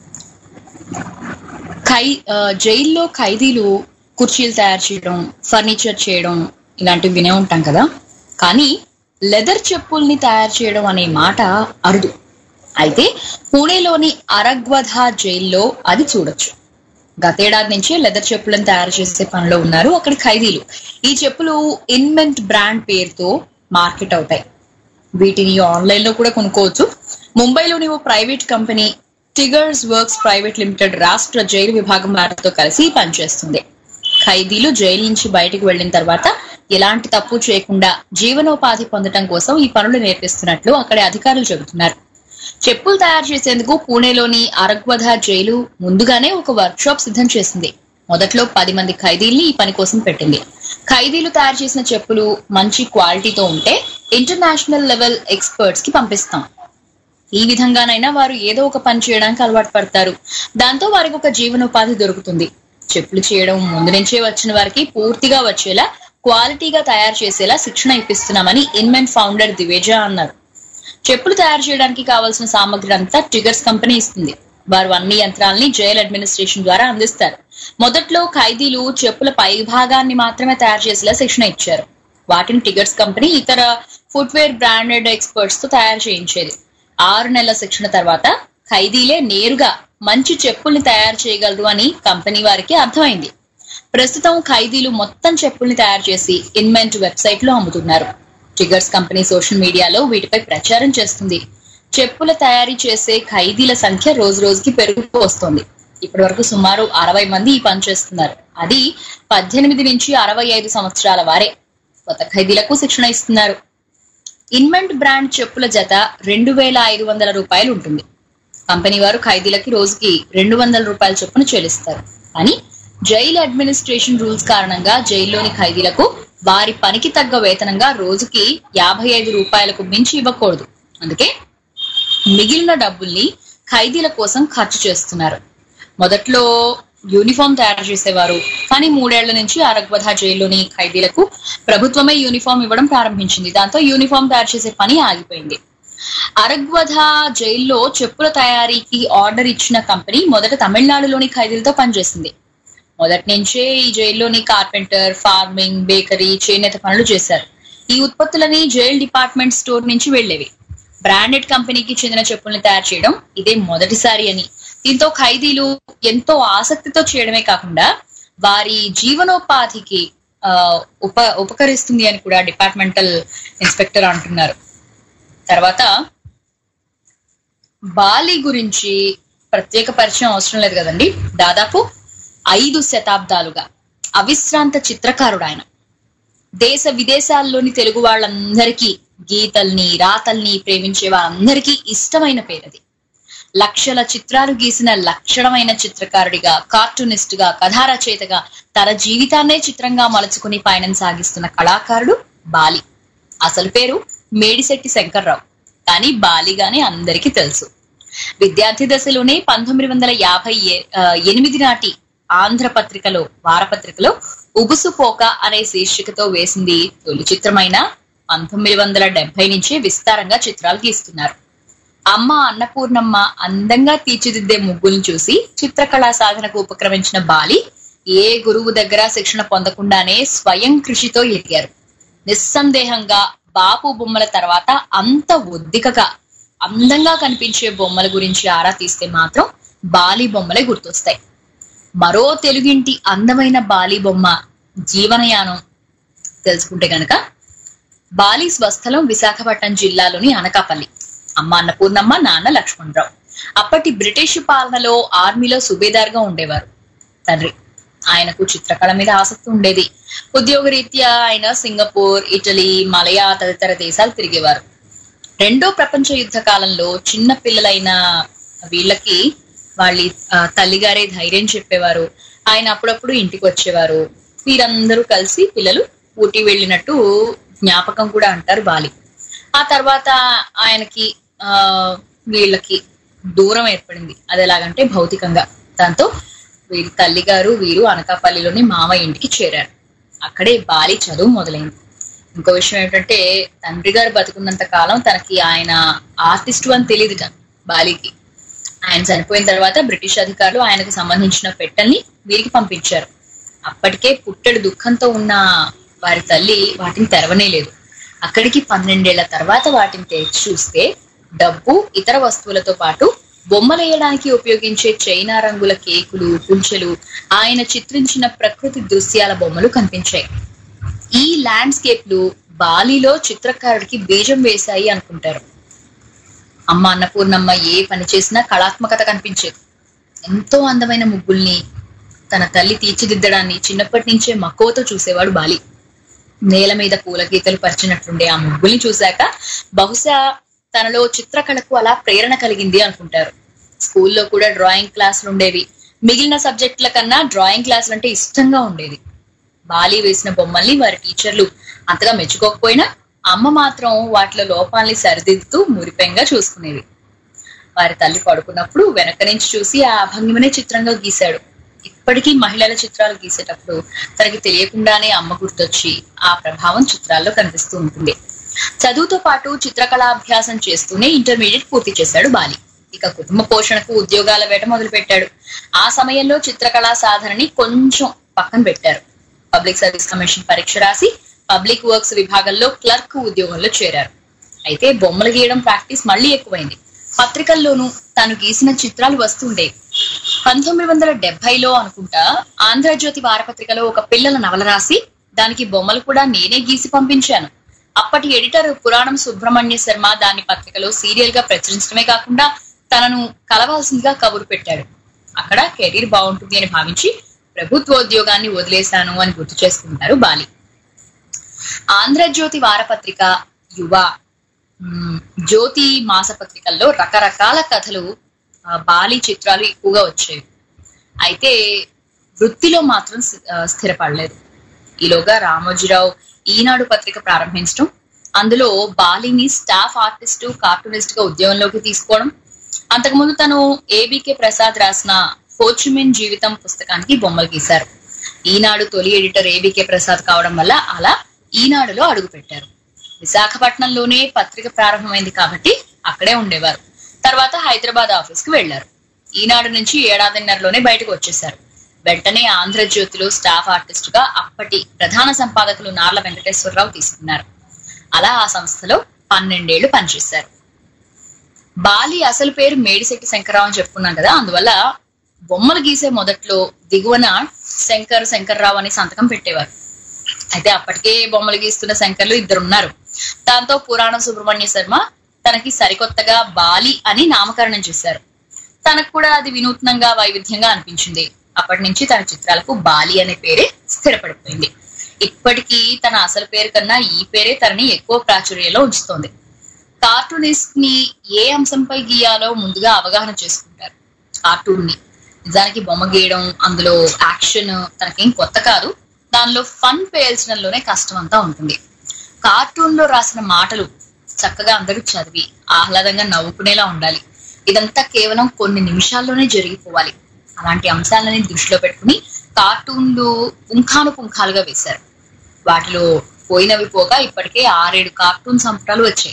ఖై ఆ, జైల్లో ఖైదీలు కుర్చీలు తయారు చేయడం ఫర్నిచర్ చేయడం ఇలాంటివి వినే ఉంటాం కదా కానీ లెదర్ చెప్పుల్ని తయారు చేయడం అనే మాట అరుదు అయితే పూణేలోని అరగ్వధ జైల్లో అది చూడొచ్చు గతేడాది నుంచి లెదర్ చెప్పులను తయారు చేసే పనిలో ఉన్నారు అక్కడ ఖైదీలు ఈ చెప్పులు ఇన్మెంట్ బ్రాండ్ పేరుతో మార్కెట్ అవుతాయి వీటిని ఆన్లైన్ లో కూడా కొనుక్కోవచ్చు ముంబైలోని ఓ private company tigers works private limited రాష్ట్ర జైలు విభాగం వారితో కలిసి పనిచేస్తుంది ఖైదీలు జైలు నుంచి బయటకు వెళ్లిన తర్వాత ఎలాంటి తప్పు చేయకుండా జీవనోపాధి పొందడం కోసం ఈ పనులు నేర్పిస్తున్నట్లు అక్కడి అధికారులు చెబుతున్నారు చెప్పులు తయారు చేసేందుకు పూణేలోని అరగ్వధ జైలు ముందుగానే ఒక వర్క్ షాప్ సిద్ధం చేసింది మొదట్లో పది మంది ఖైదీల్ని ఈ పని కోసం పెట్టింది ఖైదీలు తయారు చేసిన చెప్పులు మంచి క్వాలిటీతో ఉంటే ఇంటర్నేషనల్ లెవెల్ ఎక్స్పర్ట్స్ కి పంపిస్తాం ఈ విధంగానైనా వారు ఏదో ఒక పని చేయడానికి అలవాటు పడతారు దాంతో వారికి ఒక జీవనోపాధి దొరుకుతుంది చెప్పులు చేయడం ముందు నుంచే వచ్చిన వారికి పూర్తిగా వచ్చేలా క్వాలిటీగా తయారు చేసేలా శిక్షణ ఇప్పిస్తున్నామని ఇన్మెన్ ఫౌండర్ దివేజా అన్నారు చెప్పులు తయారు చేయడానికి కావాల్సిన సామగ్రి అంతా టిగర్స్ కంపెనీ ఇస్తుంది వారు అన్ని యంత్రాలని జైల్ అడ్మినిస్ట్రేషన్ ద్వారా అందిస్తారు మొదట్లో ఖైదీలు చెప్పుల పై భాగాన్ని మాత్రమే తయారు చేసేలా శిక్షణ ఇచ్చారు వాటిని టిగర్స్ కంపెనీ ఇతర ఫుట్వేర్ బ్రాండెడ్ ఎక్స్పర్ట్స్ తో తయారు చేయించేది ఆరు నెలల శిక్షణ తర్వాత ఖైదీలే నేరుగా మంచి చెప్పుల్ని తయారు చేయగలరు అని కంపెనీ వారికి అర్థమైంది ప్రస్తుతం ఖైదీలు మొత్తం చెప్పుల్ని తయారు చేసి ఇన్మెంట్ వెబ్సైట్ లో అమ్ముతున్నారు టిగర్స్ కంపెనీ సోషల్ మీడియాలో వీటిపై ప్రచారం చేస్తుంది చెప్పుల తయారీ చేసే ఖైదీల సంఖ్య రోజు రోజుకి పెరుగుతూ వస్తోంది ఇప్పటి వరకు సుమారు అరవై మంది ఈ పని చేస్తున్నారు అది పద్దెనిమిది నుంచి అరవై ఐదు సంవత్సరాల వారే కొత్త ఖైదీలకు శిక్షణ ఇస్తున్నారు ఇన్మెంట్ బ్రాండ్ చెప్పుల జత రెండు వేల ఐదు వందల రూపాయలు ఉంటుంది కంపెనీ వారు ఖైదీలకి రోజుకి రెండు వందల రూపాయల చొప్పున చెల్లిస్తారు కానీ జైలు అడ్మినిస్ట్రేషన్ రూల్స్ కారణంగా జైల్లోని ఖైదీలకు వారి పనికి తగ్గ వేతనంగా రోజుకి యాభై ఐదు రూపాయలకు మించి ఇవ్వకూడదు అందుకే మిగిలిన డబ్బుల్ని ఖైదీల కోసం ఖర్చు చేస్తున్నారు మొదట్లో యూనిఫామ్ తయారు చేసేవారు కానీ మూడేళ్ల నుంచి అరగ్వధ జైల్లోని ఖైదీలకు ప్రభుత్వమే యూనిఫామ్ ఇవ్వడం ప్రారంభించింది దాంతో యూనిఫామ్ తయారు చేసే పని ఆగిపోయింది అరగ్వధ జైల్లో చెప్పుల తయారీకి ఆర్డర్ ఇచ్చిన కంపెనీ మొదట తమిళనాడులోని ఖైదీలతో పనిచేసింది మొదటి నుంచే ఈ జైల్లోని కార్పెంటర్ ఫార్మింగ్ బేకరీ చేనేత పనులు చేశారు ఈ ఉత్పత్తులని జైల్ డిపార్ట్మెంట్ స్టోర్ నుంచి వెళ్లేవి బ్రాండెడ్ కంపెనీకి చెందిన చెప్పుల్ని తయారు చేయడం ఇదే మొదటిసారి అని దీంతో ఖైదీలు ఎంతో ఆసక్తితో చేయడమే కాకుండా వారి జీవనోపాధికి ఆ, ఉప ఉపకరిస్తుంది అని కూడా డిపార్ట్మెంటల్ ఇన్స్పెక్టర్ అంటున్నారు తర్వాత బాలి గురించి ప్రత్యేక పరిచయం అవసరం లేదు కదండి దాదాపు ఐదు శతాబ్దాలుగా అవిశ్రాంత చిత్రకారుడు ఆయన దేశ విదేశాల్లోని తెలుగు వాళ్ళందరికీ గీతల్ని రాతల్ని ప్రేమించే వారందరికీ ఇష్టమైన పేరది లక్షల చిత్రాలు గీసిన లక్షణమైన చిత్రకారుడిగా కార్టూనిస్ట్ గా కథా రచయితగా తన జీవితాన్నే చిత్రంగా మలుచుకుని పయనం సాగిస్తున్న కళాకారుడు బాలి అసలు పేరు మేడిశెట్టి శంకర్రావు కానీ బాలిగానే అందరికీ తెలుసు విద్యార్థి దశలోనే పంతొమ్మిది వందల యాభై ఏ- ఆ, ఎనిమిది నాటి ఆంధ్ర పత్రికలో వారపత్రికలో ఉబుసుపోక అనే శీర్షికతో వేసింది తొలి చిత్రమైన పంతొమ్మిది వందల డెబ్బై నుంచి విస్తారంగా చిత్రాలు గీస్తున్నారు అమ్మ అన్నపూర్ణమ్మ అందంగా తీర్చిదిద్దే ముగ్గులను చూసి చిత్రకళా సాధనకు ఉపక్రమించిన బాలి ఏ గురువు దగ్గర శిక్షణ పొందకుండానే స్వయం కృషితో ఎదిగారు నిస్సందేహంగా బాపు బొమ్మల తర్వాత అంత ఒద్దికగా అందంగా కనిపించే బొమ్మల గురించి ఆరా తీస్తే మాత్రం బాలి బొమ్మలే గుర్తొస్తాయి మరో తెలుగింటి అందమైన బాలి బొమ్మ జీవనయానం తెలుసుకుంటే గనక బాలి స్వస్థలం విశాఖపట్నం జిల్లాలోని అనకాపల్లి అమ్మ అన్నపూర్ణమ్మ నాన్న లక్ష్మణరావు అప్పటి బ్రిటిష్ పాలనలో ఆర్మీలో సుబేదార్గా ఉండేవారు తండ్రి ఆయనకు చిత్రకళ మీద ఆసక్తి ఉండేది ఉద్యోగరీత్యా ఆయన సింగపూర్ ఇటలీ మలయా తదితర దేశాలు తిరిగేవారు రెండో ప్రపంచ యుద్ధ కాలంలో చిన్న పిల్లలైన వీళ్ళకి వాళ్ళ ఆ, తల్లిగారే ధైర్యం చెప్పేవారు ఆయన అప్పుడప్పుడు ఇంటికి వచ్చేవారు వీరందరూ కలిసి పిల్లలు ఊటీ వెళ్ళినట్టు జ్ఞాపకం కూడా అంటారు బాలి ఆ తర్వాత ఆయనకి ఆ వీళ్ళకి దూరం ఏర్పడింది అది ఎలాగంటే భౌతికంగా దాంతో వీరి తల్లి గారు వీరు అనకాపల్లిలోని మామ ఇంటికి చేరారు అక్కడే బాలి చదువు మొదలైంది ఇంకో విషయం ఏంటంటే తండ్రి గారు బతుకున్నంత కాలం తనకి ఆయన ఆర్టిస్ట్ అని తెలియదుట బాలికి ఆయన చనిపోయిన తర్వాత బ్రిటిష్ అధికారులు ఆయనకు సంబంధించిన పెట్టెల్ని వీరికి పంపించారు అప్పటికే పుట్టెడు దుఃఖంతో ఉన్న వారి తల్లి వాటిని తెరవనే లేదు అక్కడికి పన్నెండేళ్ల తర్వాత వాటిని తెరిచి చూస్తే డబ్బు ఇతర వస్తువులతో పాటు బొమ్మలేయడానికి ఉపయోగించే చైనా రంగుల కేకులు కుంచెలు ఆయన చిత్రించిన ప్రకృతి దృశ్యాల బొమ్మలు కనిపించాయి ఈ ల్యాండ్స్కేప్లు బాలిలో చిత్రకారుడికి బీజం వేశాయి అనుకుంటారు అమ్మ అన్నపూర్ణమ్మ ఏ పని చేసినా కళాత్మకత కనిపించేది ఎంతో అందమైన ముగ్గుల్ని తన తల్లి తీర్చిదిద్దడాన్ని చిన్నప్పటి నుంచే మక్కువతో చూసేవాడు బాలి నేల మీద పూల గీతలు పరిచినట్లుండే ఆ ముగ్గుల్ని చూశాక బహుశా తనలో చిత్రకళకు అలా ప్రేరణ కలిగింది అనుకుంటారు స్కూల్లో కూడా డ్రాయింగ్ క్లాసులు ఉండేవి మిగిలిన సబ్జెక్టుల కన్నా డ్రాయింగ్ క్లాసులు అంటే ఇష్టంగా ఉండేది బాలి వేసిన బొమ్మల్ని వారి టీచర్లు అంతగా మెచ్చుకోకపోయినా అమ్మ మాత్రం వాటిలో లోపాలని సరిదిద్దుతూ మురిపెంగా చూసుకునేది వారి తల్లి పడుకున్నప్పుడు వెనక నుంచి చూసి ఆ భంగిమనే చిత్రంగా గీశాడు ఇప్పటికీ మహిళల చిత్రాలు గీసేటప్పుడు తనకి తెలియకుండానే అమ్మ గుర్తొచ్చి ఆ ప్రభావం చిత్రాల్లో కనిపిస్తూ ఉంటుంది చదువుతో పాటు చిత్రకళాభ్యాసం చేస్తూనే ఇంటర్మీడియట్ పూర్తి చేశాడు బాలి ఇక కుటుంబ పోషణకు ఉద్యోగాల వేట మొదలు పెట్టాడు ఆ సమయంలో చిత్రకళా సాధనని కొంచెం పక్కన పెట్టారు పబ్లిక్ సర్వీస్ కమిషన్ పరీక్ష రాసి పబ్లిక్ వర్క్స్ విభాగంలో క్లర్క్ ఉద్యోగంలో చేరారు అయితే బొమ్మలు గీయడం ప్రాక్టీస్ మళ్ళీ ఎక్కువైంది పత్రికల్లోనూ తాను గీసిన చిత్రాలు వస్తుండేవి పంతొమ్మిది వందల డెబ్బైలో అనుకుంటా ఆంధ్రజ్యోతి వారపత్రికలో ఒక పిల్లల నవల రాసి దానికి బొమ్మలు కూడా నేనే గీసి పంపించాను అప్పటి ఎడిటర్ పురాణం సుబ్రహ్మణ్య శర్మ దాన్ని పత్రికలో సీరియల్ గా ప్రచురించడమే కాకుండా తనను కలవాల్సిందిగా కబురు పెట్టాడు అక్కడ కెరీర్ బాగుంటుంది అని భావించి ప్రభుత్వోద్యోగాన్ని వదిలేశాను అని గుర్తు చేసుకుంటారు బాలి ఆంధ్రజ్యోతి వారపత్రిక యువ మ్, జ్యోతి మాసపత్రికల్లో రకరకాల కథలు ఆ, బాలి చిత్రాలు ఎక్కువగా వచ్చాయి అయితే వృత్తిలో మాత్రం స్థి- ఆ, స్థిరపడలేదు ఈలోగా రామోజీరావు ఈనాడు పత్రిక ప్రారంభించడం అందులో బాలిని స్టాఫ్ ఆర్టిస్ట్ కార్టూనిస్ట్ గా ఉద్యోగంలోకి తీసుకోవడం అంతకుముందు తను ఏబికే ప్రసాద్ రాసిన ఫోర్చుమిన్ జీవితం పుస్తకానికి బొమ్మలు గీశారు ఈనాడు తొలి ఎడిటర్ ఏబికే ప్రసాద్ కావడం వల్ల అలా ఈనాడులో అడుగు పెట్టారు విశాఖపట్నంలోనే పత్రిక ప్రారంభమైంది కాబట్టి అక్కడే ఉండేవారు తర్వాత హైదరాబాద్ ఆఫీస్ కి వెళ్లారు ఈనాడు నుంచి ఏడాదిన్నరలోనే బయటకు వచ్చేశారు వెంటనే ఆంధ్రజ్యోతిలో స్టాఫ్ ఆర్టిస్ట్ గా అప్పటి ప్రధాన సంపాదకులు నార్ల వెంకటేశ్వరరావు తీసుకున్నారు అలా ఆ సంస్థలో పన్నెండేళ్లు పనిచేశారు బాలి అసలు పేరు మేడిశెట్టి శంకర్రావు అని చెప్పుకున్నాం కదా అందువల్ల బొమ్మలు గీసే మొదట్లో దిగువన శంకర్ శంకర్రావు అని సంతకం పెట్టేవారు అయితే అప్పటికే బొమ్మలు గీస్తున్న శంకర్లు ఇద్దరు ఉన్నారు దాంతో పురాణం సుబ్రహ్మణ్య శర్మ తనకి సరికొత్తగా బాలి అని నామకరణం చేశారు తనకు కూడా అది వినూత్నంగా వైవిధ్యంగా అనిపించింది అప్పటి నుంచి తన చిత్రాలకు బాలి అనే పేరే స్థిరపడిపోయింది ఇప్పటికీ తన అసలు పేరు కన్నా ఈ పేరే తనని ఎక్కువ ప్రాచుర్యంలో ఉంచుతోంది కార్టూనిస్ట్ ని ఏ అంశంపై గీయాలో ముందుగా అవగాహన చేసుకుంటారు కార్టూన్ ని నిజానికి బొమ్మ గీయడం అందులో యాక్షన్ తనకేం కొత్త కాదు దానిలో ఫన్ పేల్చడంలోనే కష్టం అంతా ఉంటుంది కార్టూన్ లో రాసిన మాటలు చక్కగా అందరూ చదివి ఆహ్లాదంగా నవ్వుకునేలా ఉండాలి ఇదంతా కేవలం కొన్ని నిమిషాల్లోనే జరిగిపోవాలి అలాంటి అంశాలని దృష్టిలో పెట్టుకుని కార్టూన్లు పుంఖాను పుంఖాలుగా వేశారు వాటిలో పోయినవి పోగా ఇప్పటికే ఆరేడు కార్టూన్ సంపుటాలు వచ్చాయి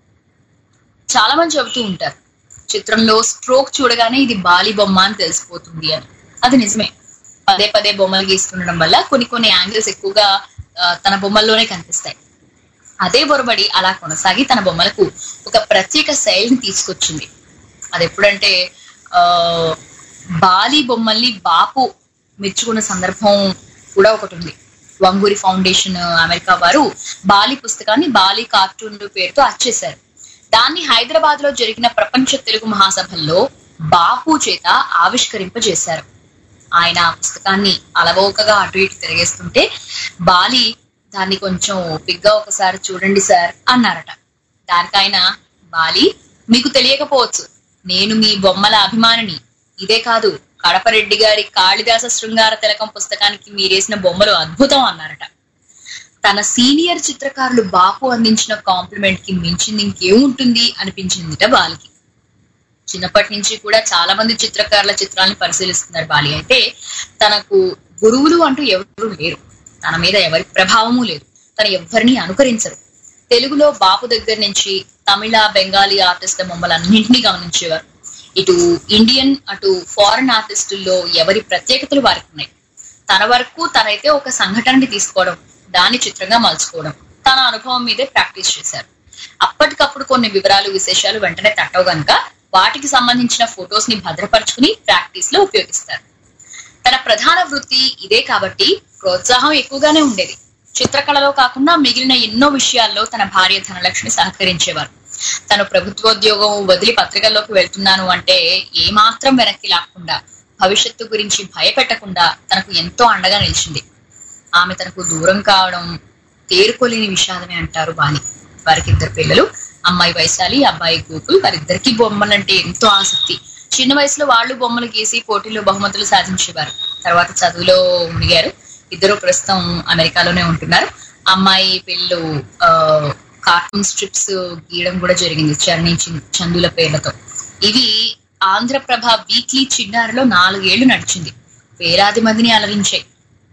చాలా మంది చెబుతూ ఉంటారు చిత్రంలో స్ట్రోక్ చూడగానే ఇది బాలి బొమ్మ అని తెలిసిపోతుంది అని అది నిజమే పదే పదే బొమ్మలు గీస్తుండడం వల్ల కొన్ని కొన్ని యాంగిల్స్ ఎక్కువగా ఆ, తన బొమ్మల్లోనే కనిపిస్తాయి అదే బొరబడి అలా కొనసాగి తన బొమ్మలకు ఒక ప్రత్యేక శైలిని తీసుకొచ్చింది అది ఎప్పుడంటే ఆ బాలి బొమ్మల్ని బాపు మెచ్చుకున్న సందర్భం కూడా ఒకటి ఉంది వంగూరి ఫౌండేషన్ అమెరికా వారు బాలి పుస్తకాన్ని బాలి కార్టూన్ పేరుతో అచ్చేశారు దాన్ని హైదరాబాద్ లో జరిగిన ప్రపంచ తెలుగు మహాసభల్లో బాపు చేత ఆవిష్కరింపజేశారు ఆయన ఆ పుస్తకాన్ని అలవోకగా అటు ఇటు తిరిగేస్తుంటే బాలి దాన్ని కొంచెం ఓపిగ్గా ఒకసారి చూడండి సార్ అన్నారట దానికైనా బాలి మీకు తెలియకపోవచ్చు నేను మీ బొమ్మల అభిమానిని ఇదే కాదు కడపరెడ్డి గారి కాళిదాస శృంగార తిలకం పుస్తకానికి మీరేసిన బొమ్మలు అద్భుతం అన్నారట తన సీనియర్ చిత్రకారులు బాపు అందించిన కాంప్లిమెంట్ కి మించింది ఇంకేముంటుంది అనిపించిందిట బాలికి చిన్నప్పటి నుంచి కూడా చాలా మంది చిత్రకారుల చిత్రాలను పరిశీలిస్తున్నారు బాలి అయితే తనకు గురువులు అంటూ ఎవరు లేరు తన మీద ఎవరి ప్రభావము లేదు తను ఎవరిని అనుకరించరు తెలుగులో బాపు దగ్గర నుంచి తమిళ బెంగాలీ ఆర్టిస్టుల బొమ్మలన్నింటినీ గమనించేవారు ఇటు ఇండియన్ అటు ఫారెన్ ఆర్టిస్టుల్లో ఎవరి ప్రత్యేకతలు వారికి ఉన్నాయి తన వరకు తనైతే ఒక సంఘటనని తీసుకోవడం దాన్ని చిత్రంగా మలుచుకోవడం తన అనుభవం మీదే ప్రాక్టీస్ చేశారు అప్పటికప్పుడు కొన్ని వివరాలు విశేషాలు వెంటనే తట్టవు గనుక వాటికి సంబంధించిన ఫొటోస్ ని భద్రపరుచుకుని ప్రాక్టీస్ లో ఉపయోగిస్తారు తన ప్రధాన వృత్తి ఇదే కాబట్టి ప్రోత్సాహం ఎక్కువగానే ఉండేది చిత్రకళలో కాకుండా మిగిలిన ఎన్నో విషయాల్లో తన భార్య ధనలక్ష్మి సహకరించేవారు తను ప్రభుత్వోద్యోగం వదిలి పత్రికల్లోకి వెళ్తున్నాను అంటే ఏమాత్రం వెనక్కి లాక్కుండా భవిష్యత్తు గురించి భయపెట్టకుండా తనకు ఎంతో అండగా నిలిచింది ఆమె తనకు దూరం కావడం తేరుకోలేని విషాదమే అంటారు బాలి వారికి ఇద్దరు పిల్లలు అమ్మాయి వైశాలి అబ్బాయి గోకుల్ వారిద్దరికి బొమ్మలంటే ఎంతో ఆసక్తి చిన్న వయసులో వాళ్ళు బొమ్మలు గీసి పోటీలో బహుమతులు సాధించేవారు తర్వాత చదువులో మునిగారు ఇద్దరు ప్రస్తుతం అమెరికాలోనే ఉంటున్నారు అమ్మాయి పిల్లలు ఆ, కార్టూన్ స్ట్రిప్స్ గీయడం కూడా జరిగింది చరణి చి- చందుల పేర్లతో ఇవి ఆంధ్రప్రభ వీక్లీ చిన్నారిలో నాలుగేళ్లు నడిచింది వేలాది మందిని అలరించాయి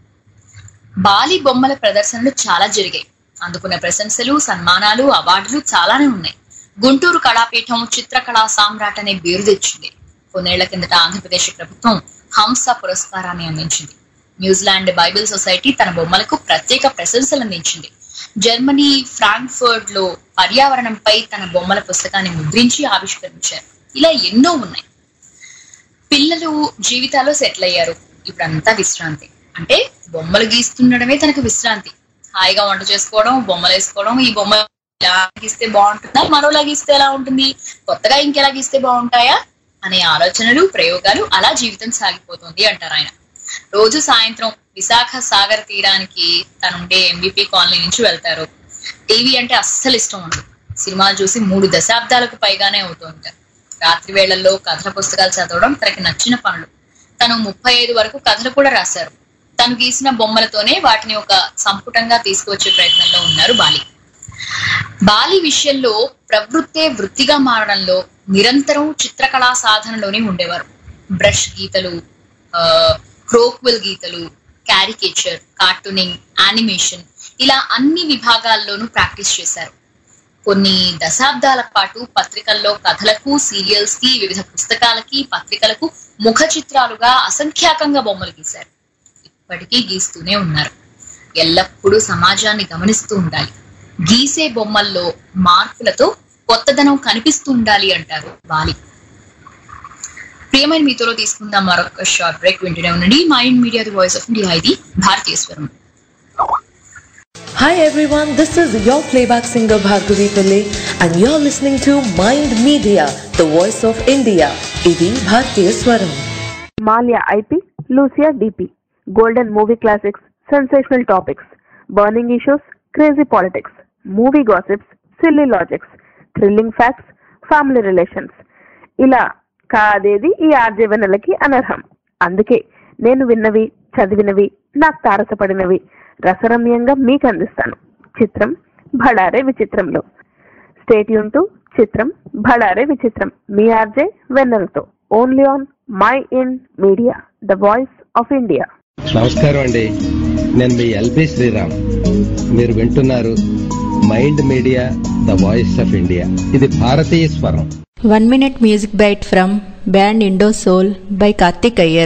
బాలి బొమ్మల ప్రదర్శనలు చాలా జరిగాయి అందుకున్న ప్రశంసలు సన్మానాలు అవార్డులు చాలానే ఉన్నాయి గుంటూరు కళాపీఠం చిత్రకళా సామ్రాట్ అనే పేరు తెచ్చింది కొన్నేళ్ల కిందట ఆంధ్రప్రదేశ్ ప్రభుత్వం హంస పురస్కారాన్ని అందించింది న్యూజిలాండ్ బైబిల్ సొసైటీ తన బొమ్మలకు ప్రత్యేక ప్రశంసలు అందించింది జర్మనీ ఫ్రాంక్ఫర్ట్ లో పర్యావరణంపై తన బొమ్మల పుస్తకాన్ని ముద్రించి ఆవిష్కరించారు ఇలా ఎన్నో ఉన్నాయి పిల్లలు జీవితాల్లో సెటిల్ అయ్యారు ఇప్పుడంతా విశ్రాంతి అంటే బొమ్మలు గీస్తుండడమే తనకు విశ్రాంతి హాయిగా వంట చేసుకోవడం బొమ్మలు వేసుకోవడం ఈ బొమ్మ ఇలా గీస్తే బాగుంటుందా మరోలా గీస్తే ఎలా ఉంటుంది కొత్తగా ఇంకెలా గీస్తే బాగుంటాయా అనే ఆలోచనలు ప్రయోగాలు అలా జీవితం సాగిపోతుంది అంటారు ఆయన రోజు సాయంత్రం విశాఖ సాగర్ తీరానికి తనుండే ఎంబీపీ కాలనీ నుంచి వెళ్తారు టీవీ అంటే అస్సలు ఇష్టం ఉండదు సినిమాలు చూసి మూడు దశాబ్దాలకు పైగానే అవుతూ ఉంటారు రాత్రి వేళల్లో కథల పుస్తకాలు చదవడం తనకి నచ్చిన పనులు తను ముప్పై ఐదు వరకు కథలు కూడా రాశారు తను గీసిన బొమ్మలతోనే వాటిని ఒక సంపుటంగా తీసుకువచ్చే ప్రయత్నంలో ఉన్నారు బాలి బాలి విషయంలో ప్రవృత్తే వృత్తిగా మారడంలో నిరంతరం చిత్రకళా సాధనలోనే ఉండేవారు బ్రష్ గీతలు క్రోక్వెల్ గీతలు క్యారికేచర్ కార్టూనింగ్ యానిమేషన్ ఇలా అన్ని విభాగాల్లోనూ ప్రాక్టీస్ చేశారు కొన్ని దశాబ్దాల పాటు పత్రికల్లో కథలకు సీరియల్స్ కి వివిధ పుస్తకాలకి పత్రికలకు ముఖ చిత్రాలుగా అసంఖ్యాకంగా బొమ్మలు గీశారు ఇప్పటికీ గీస్తూనే ఉన్నారు ఎల్లప్పుడూ సమాజాన్ని గమనిస్తూ ఉండాలి గీసే బొమ్మల్లో మార్పులతో కొత్తదనం కనిపిస్తూ ఉండాలి అంటారు బాలి ప్రియమైన మీతోలో తీసుకుందాం మరొక షార్ట్ బ్రేక్ వింటూనే ఉండండి mind media the voice of India ఇది భారతీయ స్వరం Hi everyone, this is your playback singer Bhargavi Pillai and you're listening to Mind Media, the voice of India. Idi Bhartiya Swaram. మాల్యా ఐపీ లూసియా డిపి golden movie classics sensational topics burning issues crazy politics movie gossips silly logics thrilling facts family relations ఇలా కాదేది ఈ ఆర్జీవనలకి అనర్హం అందుకే నేను విన్నవి చదివినవి నాకు తారసపడినవి రసరమ్యంగా మీకు అందిస్తాను చిత్రం భడారే విచిత్రంలో స్టేట్ యూన్ టు చిత్రం భడారే విచిత్రం మీ ఆర్జే వెన్నెలతో only on my in media the voice of India నమస్కారం అండి నేను మీ ఎల్బి శ్రీరామ్ మీరు వింటున్నారు mind media the voice of India ఇది భారతీయ స్వరం One minute music bite from band Indo Soul by Karthik Iyer.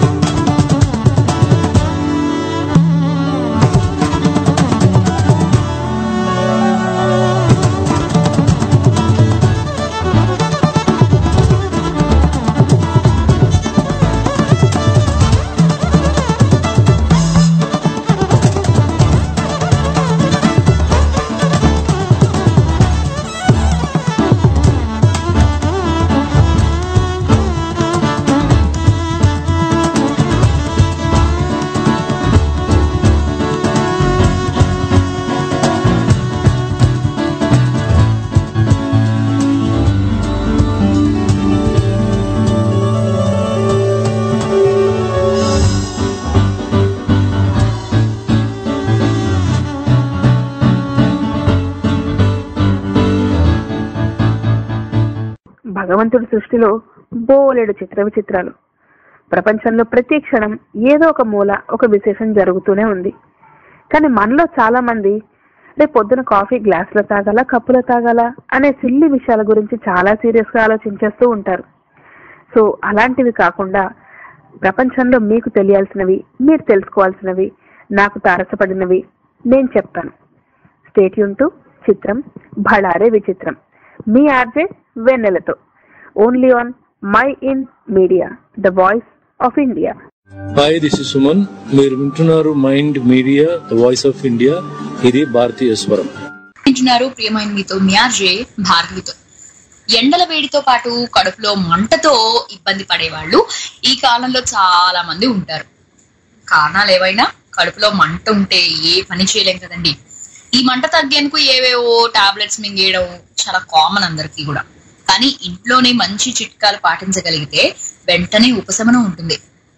భగవంతుడి సృష్టిలో బోలెడు చిత్ర విచిత్రాలు ప్రపంచంలో ప్రతి క్షణం ఏదో ఒక మూల ఒక విశేషం జరుగుతూనే ఉంది కానీ మనలో చాలా మంది రేపు పొద్దున కాఫీ గ్లాసులో తాగాల కప్పులో తాగాల అనే సిల్లి విషయాల గురించి చాలా సీరియస్ గా ఆలోచించేస్తూ ఉంటారు సో అలాంటివి కాకుండా ప్రపంచంలో మీకు తెలియాల్సినవి మీరు తెలుసుకోవాల్సినవి నాకు తారసపడినవి నేను చెప్తాను స్టేట్ యూన్ టు చిత్రం భళారే విచిత్రం మీ ఆర్జే వెన్నెలతో only on my in media the voice of India hi this is Suman మీరు వింటున్నారు mind media the voice of India ఇది భారతీయ స్వరం వింటున్నారు ప్రియమైన మీతో మ్యార్జే భార్గవితో ఎండల వేడితో పాటు కడుపులో మంటతో ఇబ్బంది పడేవాళ్ళు ఈ కాలంలో చాలా మంది ఉంటారు కారణాలు ఏవైనా కడుపులో మంట ఉంటే ఏ పని చేయలేం కదండి ఈ మంట తగ్గేందుకు ఏవేవో టాబ్లెట్స్ మింగేయడం చాలా కామన్ అందరికీ కూడా కానీ ఇంట్లోనే మంచి చిట్కాలు పాటించగలిగితే వెంటనే ఉపశమనం ఉంటుంది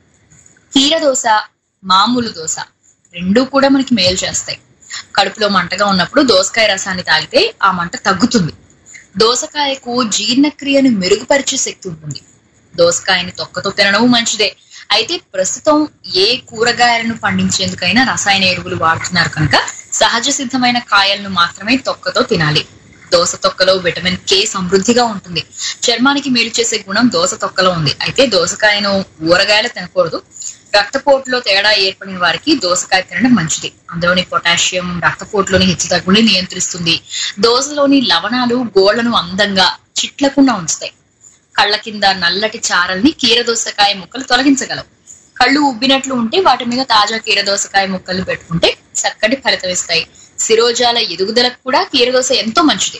కీర దోశ మామూలు దోశ రెండూ కూడా మనకి మేలు చేస్తాయి కడుపులో మంటగా ఉన్నప్పుడు దోసకాయ రసాన్ని తాగితే ఆ మంట తగ్గుతుంది దోసకాయకు జీర్ణక్రియను మెరుగుపరిచే శక్తి ఉంటుంది దోసకాయని తొక్కతో తినడం మంచిదే అయితే ప్రస్తుతం ఏ కూరగాయలను పండించేందుకైనా రసాయన ఎరువులు వాడుతున్నారు కనుక సహజ సిద్ధమైన కాయలను మాత్రమే తొక్కతో తినాలి దోస తొక్కలో విటమిన్ కే సమృద్ధిగా ఉంటుంది చర్మానికి మేలు చేసే గుణం దోస తొక్కలో ఉంది అయితే దోసకాయను ఊరగాయలు తినకూడదు రక్తపోటులో తేడా ఏర్పడిన వారికి దోసకాయ తినడం మంచిది అందులోని పొటాషియం రక్తపోటులోని హెచ్చుతగ్గుని నియంత్రిస్తుంది దోసలోని లవణాలు గోళ్లను అందంగా చిట్లకుండా ఉంచుతాయి కళ్ళ కింద నల్లటి చారల్ని కీరదోసకాయ ముక్కలు తొలగించగలవు కళ్ళు ఉబ్బినట్లు ఉంటే వాటి మీద తాజా కీరదోసకాయ ముక్కలు పెట్టుకుంటే చక్కటి ఫలితం ఇస్తాయి శిరోజాల ఎదుగుదలకు కూడా కీరదోస ఎంతో మంచిది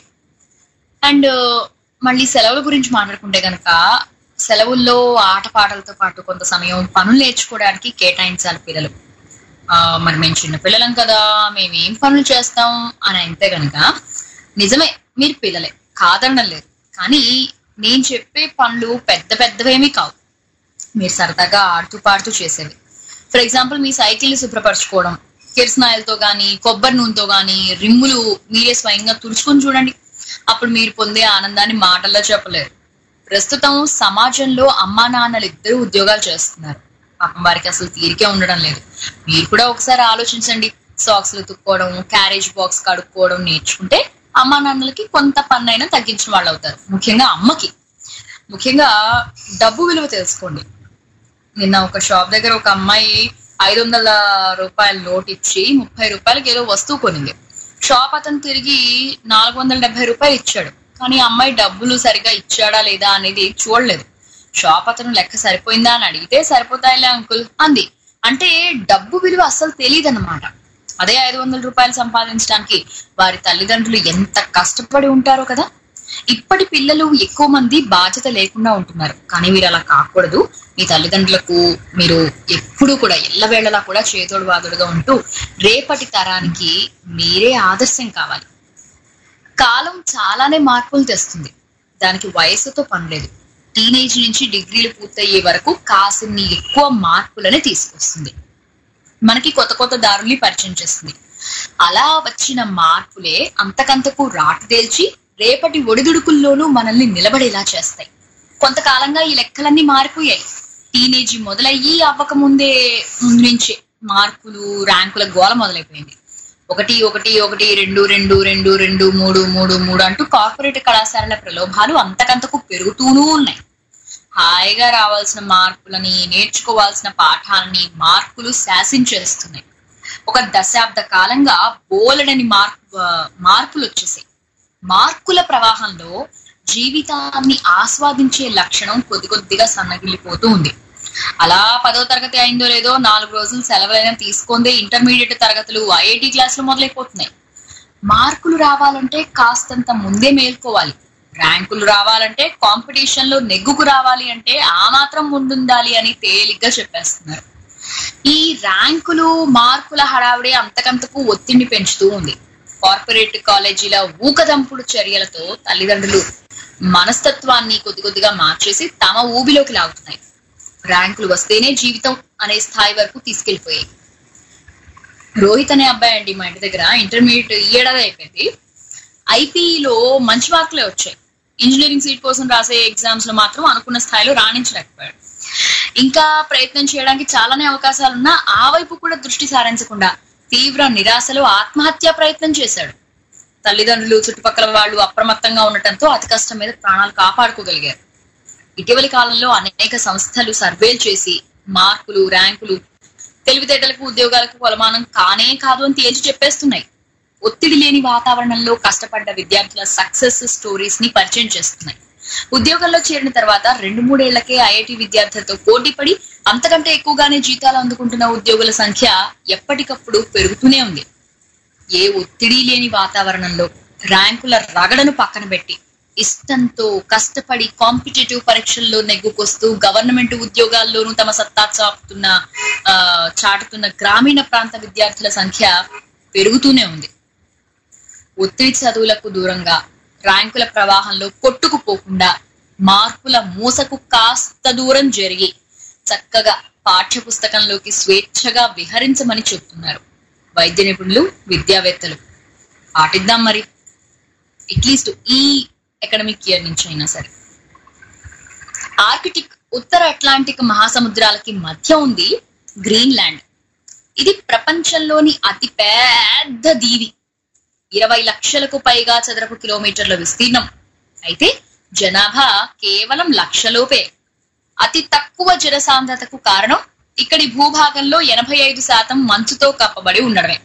అండ్ మళ్ళీ సెలవుల గురించి మాట్లాడుకుంటే గనక సెలవుల్లో ఆటపాటలతో పాటు కొంత సమయం పనులు నేర్చుకోవడానికి కేటాయించాలి పిల్లలు ఆ, మరి మేము చిన్న పిల్లలం కదా మేము ఏం పనులు చేస్తాం అని అంటే గనక నిజమే మీరు పిల్లలే కాదనడం లేదు కానీ నేను చెప్పే పనులు పెద్ద పెద్దవేమీ కావు మీరు సరదాగా ఆడుతూ పాడుతూ చేసేవి ఫర్ ఎగ్జాంపుల్ మీ సైకిల్ని శుభ్రపరచుకోవడం కిరసనాయలతో గాని కొబ్బరి నూనెతో గాని రిమ్ములు మీరే స్వయంగా తుడుచుకొని చూడండి అప్పుడు మీరు పొందే ఆనందాన్ని మాటల్లో చెప్పలేరు ప్రస్తుతం సమాజంలో అమ్మా నాన్నలు ఇద్దరు ఉద్యోగాలు చేస్తున్నారు పాపం వారికి అసలు తీరికే ఉండడం లేదు మీరు కూడా ఒకసారి ఆలోచించండి సాక్స్లు తుక్కోవడం క్యారేజ్ బాక్స్ కడుక్కోవడం నేర్చుకుంటే అమ్మా నాన్నలకి కొంత పన్నైనా తగ్గించిన వాళ్ళు అవుతారు ముఖ్యంగా అమ్మకి ముఖ్యంగా డబ్బు విలువ తెలుసుకోండి నిన్న ఒక షాప్ దగ్గర ఒక అమ్మాయి ఐదు వందల రూపాయల నోట్ ఇచ్చి ముప్పై రూపాయలకి ఏదో వస్తువు కొనింది షాప్ అతను తిరిగి నాలుగు వందల డెబ్బై రూపాయలు ఇచ్చాడు కానీ ఆ అమ్మాయి డబ్బులు సరిగా ఇచ్చాడా లేదా అనేది చూడలేదు షాప్ అతను లెక్క సరిపోయిందా అని అడిగితే సరిపోతాయిలే అంకుల్ అంది అంటే డబ్బు విలువ అస్సలు తెలియదు అనమాట అదే ఐదు వందల రూపాయలు సంపాదించడానికి వారి తల్లిదండ్రులు ఎంత కష్టపడి ఉంటారో కదా ఇప్పటి పిల్లలు ఎక్కువ మంది బాధ్యత లేకుండా ఉంటున్నారు కానీ మీరు అలా కాకూడదు మీ తల్లిదండ్రులకు మీరు ఎప్పుడూ కూడా ఎల్లవేళలా కూడా చేతోడు వాదుడుగా ఉంటూ రేపటి తరానికి మీరే ఆదర్శం కావాలి కాలం చాలానే మార్పులు తెస్తుంది దానికి వయసుతో పని లేదు టీనేజ్ నుంచి డిగ్రీలు పూర్తయ్యే వరకు కాసిన్ని ఎక్కువ మార్పులని తీసుకొస్తుంది మనకి కొత్త కొత్త దారుల్ని పరిచయం చేస్తుంది అలా వచ్చిన మార్పులే అంతకంతకు రాటు తేల్చి రేపటి ఒడిదుడుకుల్లోనూ మనల్ని నిలబడేలా చేస్తాయి కొంతకాలంగా ఈ లెక్కలన్నీ మారిపోయాయి టీనేజీ మొదలయ్యి అవ్వక ముందే ముందు నుంచే మార్కులు ర్యాంకుల గోల మొదలైపోయింది ఒకటి ఒకటి ఒకటి రెండు రెండు రెండు రెండు మూడు మూడు మూడు అంటూ కార్పొరేట్ కళాశాలల ప్రలోభాలు అంతకంతకు పెరుగుతూనూ ఉన్నాయి హాయిగా రావాల్సిన మార్కులని నేర్చుకోవాల్సిన పాఠాలని మార్కులు శాసించేస్తున్నాయి ఒక దశాబ్ద కాలంగా బోలెడని మార్పు మార్పులు వచ్చేసాయి మార్కుల ప్రవాహంలో జీవితాన్ని ఆస్వాదించే లక్షణం కొద్ది కొద్దిగా సన్నగిల్లిపోతూ ఉంది అలా పదో తరగతి అయిందో లేదో నాలుగు రోజులు సెలవులైనా తీసుకుందే ఇంటర్మీడియట్ తరగతులు ఐఐటి క్లాసులు మొదలైపోతున్నాయి మార్కులు రావాలంటే కాస్తంత ముందే మేల్కోవాలి ర్యాంకులు రావాలంటే కాంపిటీషన్ లో నెగ్గుకు రావాలి అంటే ఆ మాత్రం ముందుండాలి అని తేలిగ్గా చెప్పేస్తున్నారు ఈ ర్యాంకులు మార్కుల హడావిడి అంతకంతకు ఒత్తిడిని పెంచుతూ ఉంది కార్పొరేట్ కాలేజీల ఊకదంపుడు చర్యలతో తల్లిదండ్రులు మనస్తత్వాన్ని కొద్ది కొద్దిగా మార్చేసి తమ ఊబిలోకి లాగుతున్నాయి ర్యాంకులు వస్తేనే జీవితం అనే స్థాయి వరకు తీసుకెళ్లిపోయాయి రోహిత్ అనే అబ్బాయి అండి మా ఇంటి దగ్గర ఇంటర్మీడియట్ ఈ ఏడాది అయిపోయింది ఐపీఈలో మంచి మార్కులే వచ్చాయి ఇంజనీరింగ్ సీట్ కోసం రాసే ఎగ్జామ్స్ లో మాత్రం అనుకున్న స్థాయిలో రాణించలేకపోయాడు ఇంకా ప్రయత్నం చేయడానికి చాలానే అవకాశాలు ఉన్నా ఆ వైపు కూడా దృష్టి సారించకుండా తీవ్ర నిరాశలో ఆత్మహత్యా ప్రయత్నం చేశాడు తల్లిదండ్రులు చుట్టుపక్కల వాళ్ళు అప్రమత్తంగా ఉండటంతో అతి కష్టం మీద ప్రాణాలు కాపాడుకోగలిగారు ఇటీవలి కాలంలో అనేక సంస్థలు సర్వేలు చేసి మార్కులు ర్యాంకులు తెలివితేటలకు ఉద్యోగాలకు కొలమానం కానే కాదు అని తేల్చి చెప్పేస్తున్నాయి ఒత్తిడి లేని వాతావరణంలో కష్టపడ్డ విద్యార్థుల సక్సెస్ స్టోరీస్ ని పరిచయం చేస్తున్నాయి ఉద్యోగంలో చేరిన తర్వాత రెండు మూడేళ్లకే ఐఐటి విద్యార్థులతో పోటీ పడి అంతకంటే ఎక్కువగానే జీతాలు అందుకుంటున్న ఉద్యోగుల సంఖ్య ఎప్పటికప్పుడు పెరుగుతూనే ఉంది ఏ ఒత్తిడి లేని వాతావరణంలో ర్యాంకుల రగడను పక్కన పెట్టి ఇష్టంతో కష్టపడి కాంపిటేటివ్ పరీక్షల్లో నెగ్గుకొస్తూ గవర్నమెంట్ ఉద్యోగాల్లోనూ తమ సత్తా చాపుతున్న ఆ, చాటుతున్న గ్రామీణ ప్రాంత విద్యార్థుల సంఖ్య పెరుగుతూనే ఉంది ఒత్తిడి చదువులకు దూరంగా ర్యాంకుల ప్రవాహంలో కొట్టుకుపోకుండా మార్కుల మూసకు కాస్త దూరం జరిగి చక్కగా పాఠ్య పుస్తకంలోకి స్వేచ్ఛగా విహరించమని చెప్తున్నారు వైద్య నిపుణులు విద్యావేత్తలు పాటిద్దాం మరి అట్లీస్ట్ ఈ అకాడమిక్ ఇయర్ నుంచి అయినా సరే ఆర్కిటిక్ ఉత్తర అట్లాంటిక్ మహాసముద్రాలకి మధ్య ఉంది గ్రీన్లాండ్ ఇది ప్రపంచంలోని అతి పెద్ద దీవి ఇరవై లక్షలకు పైగా చదరపు కిలోమీటర్ల విస్తీర్ణం అయితే జనాభా కేవలం లక్షలోపే అతి తక్కువ జనసాంద్రతకు కారణం ఇక్కడి భూభాగంలో ఎనభై ఐదు శాతం మంచుతో కప్పబడి ఉండడమే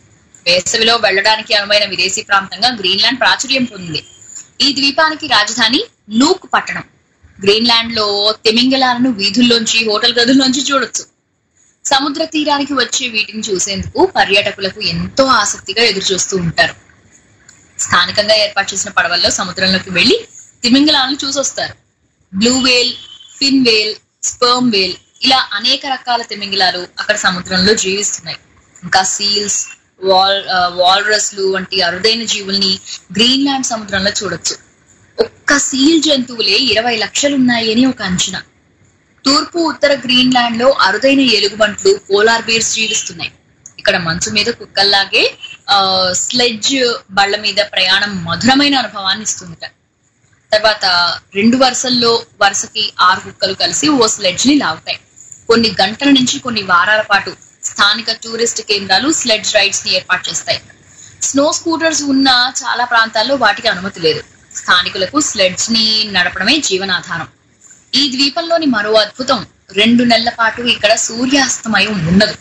వేసవిలో వెళ్ళడానికి అనువైన విదేశీ ప్రాంతంగా గ్రీన్లాండ్ ప్రాచుర్యం పొందింది ఈ ద్వీపానికి రాజధాని నూక్ పట్టణం గ్రీన్లాండ్ లో తిమింగలాలను వీధుల్లోంచి హోటల్ గదుల్లోంచి చూడొచ్చు సముద్ర తీరానికి వచ్చే వీటిని చూసేందుకు పర్యాటకులకు ఎంతో ఆసక్తిగా ఎదురు చూస్తూ ఉంటారు స్థానికంగా ఏర్పాటు చేసిన పడవల్లో సముద్రంలోకి వెళ్లి తిమింగలాలను చూసొస్తారు బ్లూ వేల్ ఫిన్ వేల్ స్పర్మ్ వేల్ ఇలా అనేక రకాల తిమింగలాలు అక్కడ సముద్రంలో జీవిస్తున్నాయి ఇంకా సీల్స్ వాల్ వాల్రస్లు వంటి అరుదైన జీవుల్ని గ్రీన్లాండ్ సముద్రంలో చూడొచ్చు ఒక్క సీల్ జంతువులే ఇరవై లక్షలున్నాయి అని ఒక అంచనా తూర్పు ఉత్తర గ్రీన్లాండ్ లో అరుదైన ఎలుగుబంట్లు పోలార్ బీర్స్ జీవిస్తున్నాయి ఇక్కడ మంచు మీద కుక్కల్లాగే ఆ స్లెడ్జ్ బళ్ళ మీద ప్రయాణం మధురమైన అనుభవాన్ని ఇస్తుందట తర్వాత రెండు వరుసల్లో వరుసకి ఆరు కుక్కలు కలిసి ఓ స్లెడ్జ్ ని లాగుతాయి కొన్ని గంటల నుంచి కొన్ని వారాల పాటు స్థానిక టూరిస్ట్ కేంద్రాలు స్లెడ్జ్ రైడ్స్ ని ఏర్పాటు చేస్తాయి స్నో స్కూటర్స్ ఉన్న చాలా ప్రాంతాల్లో వాటికి అనుమతి లేదు స్థానికులకు స్లెడ్జ్ ని నడపడమే జీవనాధారం ఈ ద్వీపంలోని మరో అద్భుతం రెండు నెలల పాటు ఇక్కడ సూర్యాస్తమయం ఉండదు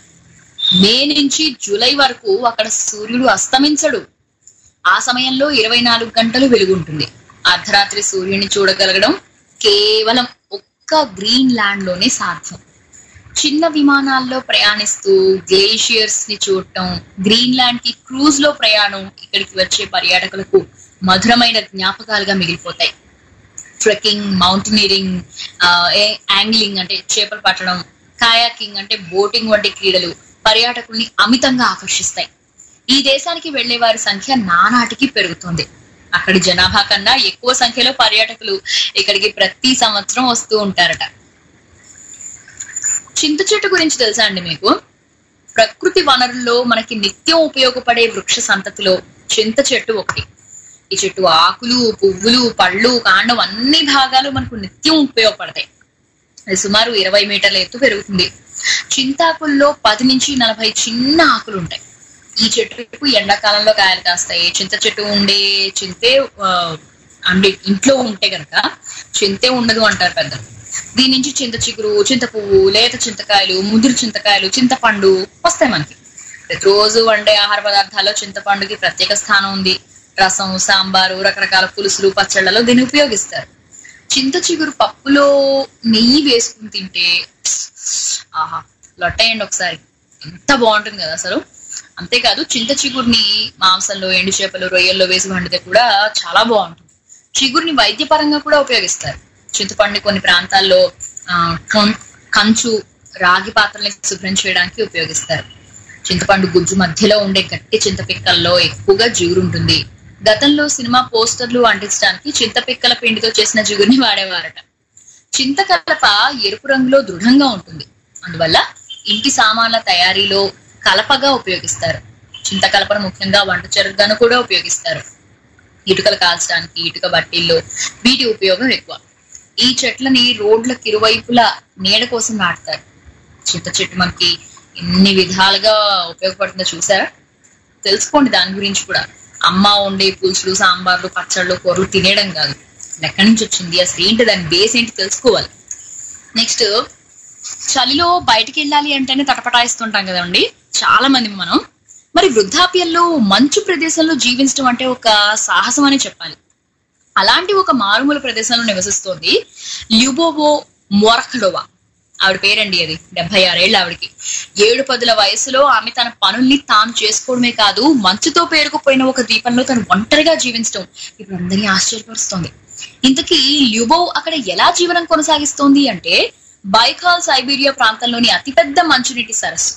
మే నుంచి జూలై వరకు అక్కడ సూర్యుడు అస్తమించడు ఆ సమయంలో ఇరవై నాలుగు గంటలు వెలుగుంటుంది అర్ధరాత్రి సూర్యుని చూడగలగడం కేవలం ఒక్క గ్రీన్ ల్యాండ్ లోనే సాధ్యం చిన్న విమానాల్లో ప్రయాణిస్తూ గ్లేషియర్స్ ని చూడటం గ్రీన్లాండ్ కి క్రూజ్ లో ప్రయాణం ఇక్కడికి వచ్చే పర్యాటకులకు మధురమైన జ్ఞాపకాలుగా మిగిలిపోతాయి ట్రెక్కింగ్ మౌంటనీరింగ్ యాంగ్లింగ్ అంటే చేపలు పట్టడం కాయాకింగ్ అంటే బోటింగ్ వంటి క్రీడలు పర్యాటకుల్ని అమితంగా ఆకర్షిస్తాయి ఈ దేశానికి వెళ్లే వారి సంఖ్య నానాటికి పెరుగుతుంది అక్కడి జనాభా కన్నా ఎక్కువ సంఖ్యలో పర్యాటకులు ఇక్కడికి ప్రతి సంవత్సరం వస్తూ ఉంటారట చింత చెట్టు గురించి తెలుసా అండి మీకు ప్రకృతి వనరుల్లో మనకి నిత్యం ఉపయోగపడే వృక్ష సంతతిలో చింత చెట్టు ఒకటి ఈ చెట్టు ఆకులు పువ్వులు పళ్ళు కాండం అన్ని భాగాలు మనకు నిత్యం ఉపయోగపడతాయి అది సుమారు ఇరవై మీటర్ల ఎత్తు పెరుగుతుంది చింతాకుల్లో పది నుంచి నలభై చిన్న ఆకులు ఉంటాయి ఈ చెట్టుకు ఎండాకాలంలో కాయలు కాస్తాయి చింత చెట్టు ఉండే చింతే ఆ, అంటే ఇంట్లో ఉంటే గనక చింతే ఉండదు అంటారు పెద్దలు దీని నుంచి చింత చిగురు చింత పువ్వు లేత చింతకాయలు ముదురు చింతకాయలు చింతపండు వస్తాయి మనకి ప్రతిరోజు వండే ఆహార పదార్థాల్లో చింతపండుకి ప్రత్యేక స్థానం ఉంది రసం సాంబారు రకరకాల పులుసులు పచ్చళ్ళలో దీన్ని ఉపయోగిస్తారు చింత చిగురు పప్పులో నెయ్యి వేసుకుని తింటే ఆహా లొట్టేయండి ఒకసారి ఎంత బాగుంటుంది కదా అసలు అంతేకాదు చింత చిగురిని మాంసంలో ఎండు చేపలు రొయ్యల్లో వేసి వండితే కూడా చాలా బాగుంటుంది చిగురిని వైద్యపరంగా కూడా ఉపయోగిస్తారు చింతపండు కొన్ని ప్రాంతాల్లో ఆ, కొం- కంచు రాగి పాత్రల్ని శుభ్రం చేయడానికి ఉపయోగిస్తారు చింతపండు గుజ్జు మధ్యలో ఉండే గట్టి చింతపిక్కల్లో ఎక్కువగా జిగురు ఉంటుంది గతంలో సినిమా పోస్టర్లు అంటించడానికి చింతపిక్కల పిండితో చేసిన జిగురిని వాడేవారట చింతకలప ఎరుపు రంగులో దృఢంగా ఉంటుంది అందువల్ల ఇంటి సామాన్ల తయారీలో కలపగా ఉపయోగిస్తారు చింతకలపను ముఖ్యంగా వంట చెరుకుగాను కూడా ఉపయోగిస్తారు ఇటుకలు కాల్చడానికి ఇటుక బట్టీల్లో వీటి ఉపయోగం ఎక్కువ ఈ చెట్లని రోడ్లకు ఇరువైపులా నీడ కోసం నాటుతారు చింత చెట్టు మనకి ఎన్ని విధాలుగా ఉపయోగపడుతుందో చూసారా తెలుసుకోండి దాని గురించి కూడా అమ్మ వండే పులుసులు సాంబార్లు పచ్చళ్ళు కూరలు తినేయడం కాదు ఎక్కడి నుంచి వచ్చింది అసలు ఏంటి దాని బేస్ ఏంటి తెలుసుకోవాలి నెక్స్ట్ చలిలో బయటికి వెళ్ళాలి అంటేనే తటపటాయిస్తుంటాం కదండి చాలా మంది మనం మరి వృద్ధాప్యంలో మంచు ప్రదేశంలో జీవించడం అంటే ఒక సాహసం అని చెప్పాలి అలాంటి ఒక మారుమూల ప్రదేశంలో నివసిస్తోంది ల్యూబోవో మోరఖలోవా ఆవిడ పేరండి అది డెబ్బై ఆరేళ్ళు ఆవిడకి ఏడు పదుల వయసులో ఆమె తన పనుల్ని తాను చేసుకోవడమే కాదు మంచుతో పేరుకుపోయిన ఒక ద్వీపంలో తను ఒంటరిగా జీవించడం ఇప్పుడు అందరినీ ఆశ్చర్యపరుస్తోంది ఇంతకీ ల్యూబోవ్ అక్కడ ఎలా జీవనం కొనసాగిస్తోంది అంటే బైకాల్ సైబీరియా ప్రాంతంలోని అతిపెద్ద మంచునీటి సరస్సు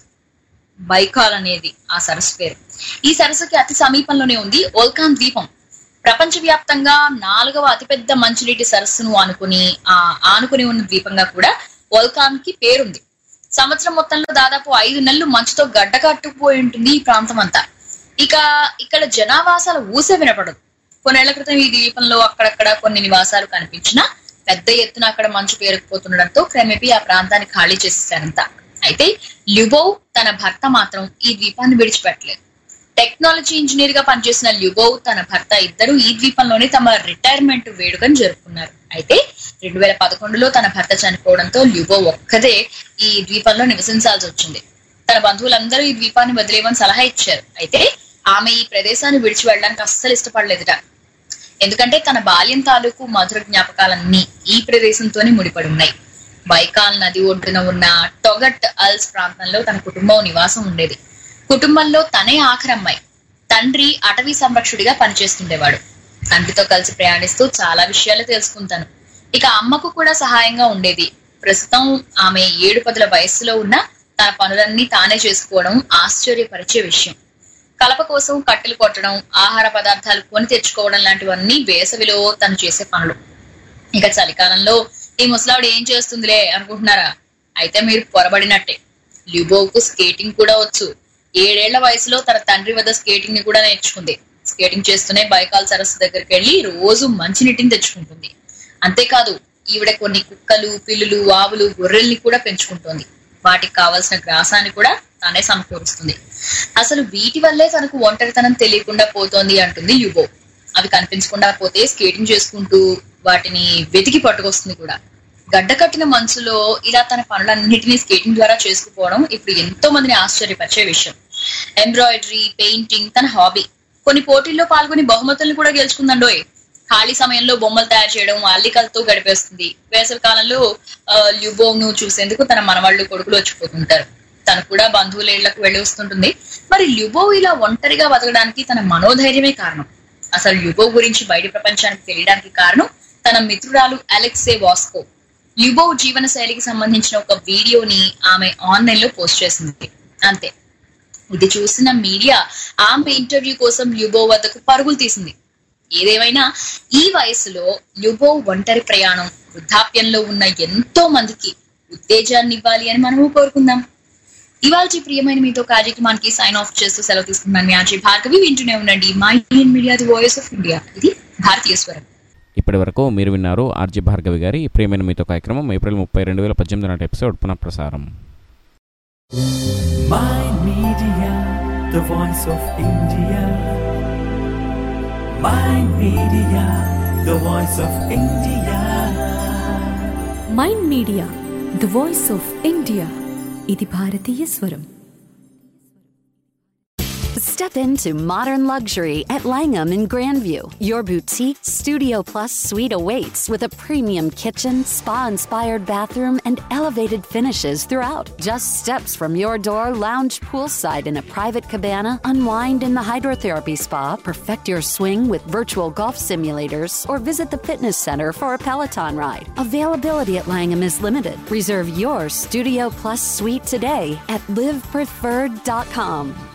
బైకాల్ అనేది ఆ సరస్సు పేరు ఈ సరస్సుకి అతి సమీపంలోనే ఉంది ఓల్కాన్ ద్వీపం ప్రపంచవ్యాప్తంగా నాలుగవ అతిపెద్ద మంచునీటి సరస్సును ఆనుకుని ఆ ఆనుకుని ఉన్న ద్వీపంగా కూడా ఓల్కాన్ కి పేరుంది సంవత్సరం మొత్తంలో దాదాపు ఐదు నెలలు మంచుతో గడ్డ కట్టుకుపోయి ఉంటుంది ఈ ప్రాంతం అంతా ఇక ఇక్కడ జనావాసాల ఊసే వినపడదు కొన్నేళ్ల క్రితం ఈ ద్వీపంలో అక్కడక్కడ కొన్ని నివాసాలు కనిపించినా పెద్ద ఎత్తున అక్కడ మంచు పేరుకుపోతుండడంతో క్రమేపీ ఆ ప్రాంతాన్ని ఖాళీ చేసేసారంతా అయితే ల్యుబోవ్ తన భర్త మాత్రం ఈ ద్వీపాన్ని విడిచిపెట్టలేదు టెక్నాలజీ ఇంజనీర్ గా పనిచేసిన ల్యుబోవ్ తన భర్త ఇద్దరు ఈ ద్వీపంలోనే తమ రిటైర్మెంట్ వేడుకను జరుపుకున్నారు అయితే రెండు వేల పదకొండులో తన భర్త చనిపోవడంతో ల్యుబోవ్ ఒక్కదే ఈ ద్వీపంలో నివసించాల్సి వచ్చింది తన బంధువులందరూ ఈ ద్వీపాన్ని వదిలేయమని సలహా ఇచ్చారు అయితే ఆమె ఈ ప్రదేశాన్ని విడిచి వెళ్ళడానికి అస్సలు ఇష్టపడలేదుట ఎందుకంటే తన బాల్యం తాలూకు మధుర జ్ఞాపకాలన్నీ ఈ ప్రదేశంతోనే ముడిపడి ఉన్నాయి బైకాల్ నది ఒడ్డున ఉన్న టొగట్ అల్స్ ప్రాంతంలో తన కుటుంబం నివాసం ఉండేది కుటుంబంలో తనే ఆఖరి అమ్మాయి తండ్రి అటవీ సంరక్షకుడిగా పనిచేస్తుండేవాడు తండ్రితో కలిసి ప్రయాణిస్తూ చాలా విషయాలు తెలుసుకుంటాను ఇక అమ్మకు కూడా సహాయంగా ఉండేది ప్రస్తుతం ఆమె ఏడు పదుల వయస్సులో ఉన్న తన పనులన్నీ తానే చేసుకోవడం ఆశ్చర్యపరిచే విషయం కలప కోసం కట్టెలు కొట్టడం ఆహార పదార్థాలు కొని తెచ్చుకోవడం లాంటివన్నీ వేసవిలో తను చేసే పనులు ఇక చలికాలంలో ఈ ముసలావిడ ఏం చేస్తుందిలే అనుకుంటున్నారా అయితే మీరు పొరబడినట్టే ల్యూబోవ్కు స్కేటింగ్ కూడా వచ్చు ఏడేళ్ల వయసులో తన తండ్రి వద్ద స్కేటింగ్ ని కూడా నేర్చుకుంది స్కేటింగ్ చేస్తూనే బైకాల్ సరస్సు దగ్గరికి వెళ్లి రోజు మంచినీటిని తెచ్చుకుంటుంది అంతేకాదు ఈవిడ కొన్ని కుక్కలు పిల్లులు ఆవులు గొర్రెల్ని కూడా పెంచుకుంటోంది వాటికి కావాల్సిన గ్రాసాన్ని కూడా తానే సమకూరుస్తుంది అసలు వీటి వల్లే తనకు ఒంటరితనం తెలియకుండా పోతోంది అంటుంది యుబో అవి కనిపించకుండా పోతే స్కేటింగ్ చేసుకుంటూ వాటిని వెతికి పట్టుకొస్తుంది కూడా గడ్డ కట్టిన మనసులో ఇలా తన పనులన్నిటినీ స్కేటింగ్ ద్వారా చేసుకుపోవడం ఇప్పుడు ఎంతో మందిని ఆశ్చర్యపరిచే విషయం ఎంబ్రాయిడరీ పెయింటింగ్ తన హాబీ కొన్ని పోటీల్లో పాల్గొని బహుమతులను కూడా గెలుచుకుందండోయ్ ఖాళీ సమయంలో బొమ్మలు తయారు చేయడం అల్లికలతో గడిపేస్తుంది వేసవి కాలంలో ల్యూబోవ్ ను చూసేందుకు తన మనవాళ్ళు కొడుకులు వచ్చిపోతుంటారు తను కూడా బంధువుల ఇళ్లకు వెళ్ళి వస్తుంటుంది మరి ల్యూబోవ్ ఇలా ఒంటరిగా బతకడానికి తన మనోధైర్యమే కారణం అసలు ల్యూబోవ్ గురించి బయట ప్రపంచానికి తెలియడానికి కారణం తన మిత్రురాలు అలెక్సే వాస్కో ల్యూబోవ్ జీవన శైలికి సంబంధించిన ఒక వీడియోని ఆమె ఆన్లైన్ లో పోస్ట్ చేసింది అంతే ఇది చూసిన మీడియా ఆమె ఇంటర్వ్యూ కోసం ల్యూబోవ్ వద్దకు పరుగులు తీసింది ఏదేమైనా ఈ వయసులో ల్యూబోవ్ ఒంటరి ప్రయాణం వృద్ధాప్యంలో ఉన్న ఎంతో మందికి ఉత్తేజాన్ని ఇవ్వాలి అని మనము కోరుకుందాం ఇవాళ ప్రియమైన మీతో కార్యక్రమానికి సైన్ ఆఫ్ చేస్తూ సెలవు తీసుకున్నాను మీ అజయ్ భార్గవి వింటూనే ఉండండి my Indian media the voice of India ఇది భారతీయ స్వరం ఇప్పటి వరకు మీరు విన్నారు ఆర్జీ భార్గవి గారి ప్రియమైన మీతో కార్యక్రమం ఏప్రిల్ ముప్పై రెండు వేల పద్దెనిమిది నాటి ఎపిసోడ్ పునఃప్రసారం Mind Media, the voice of India. Mind Media, the voice of India. Mind media the voice of India ఇది భారతీయ స్వరం Step into modern luxury at Langham in Grandview. Your boutique Studio Plus suite awaits with a premium kitchen, spa inspired bathroom, and elevated finishes throughout. Just steps from your door, lounge poolside in a private cabana, unwind in the hydrotherapy spa, perfect your swing with virtual golf simulators, or visit the fitness center for a Peloton ride. Availability at Langham is limited. Reserve your Studio Plus suite today at livepreferred.com.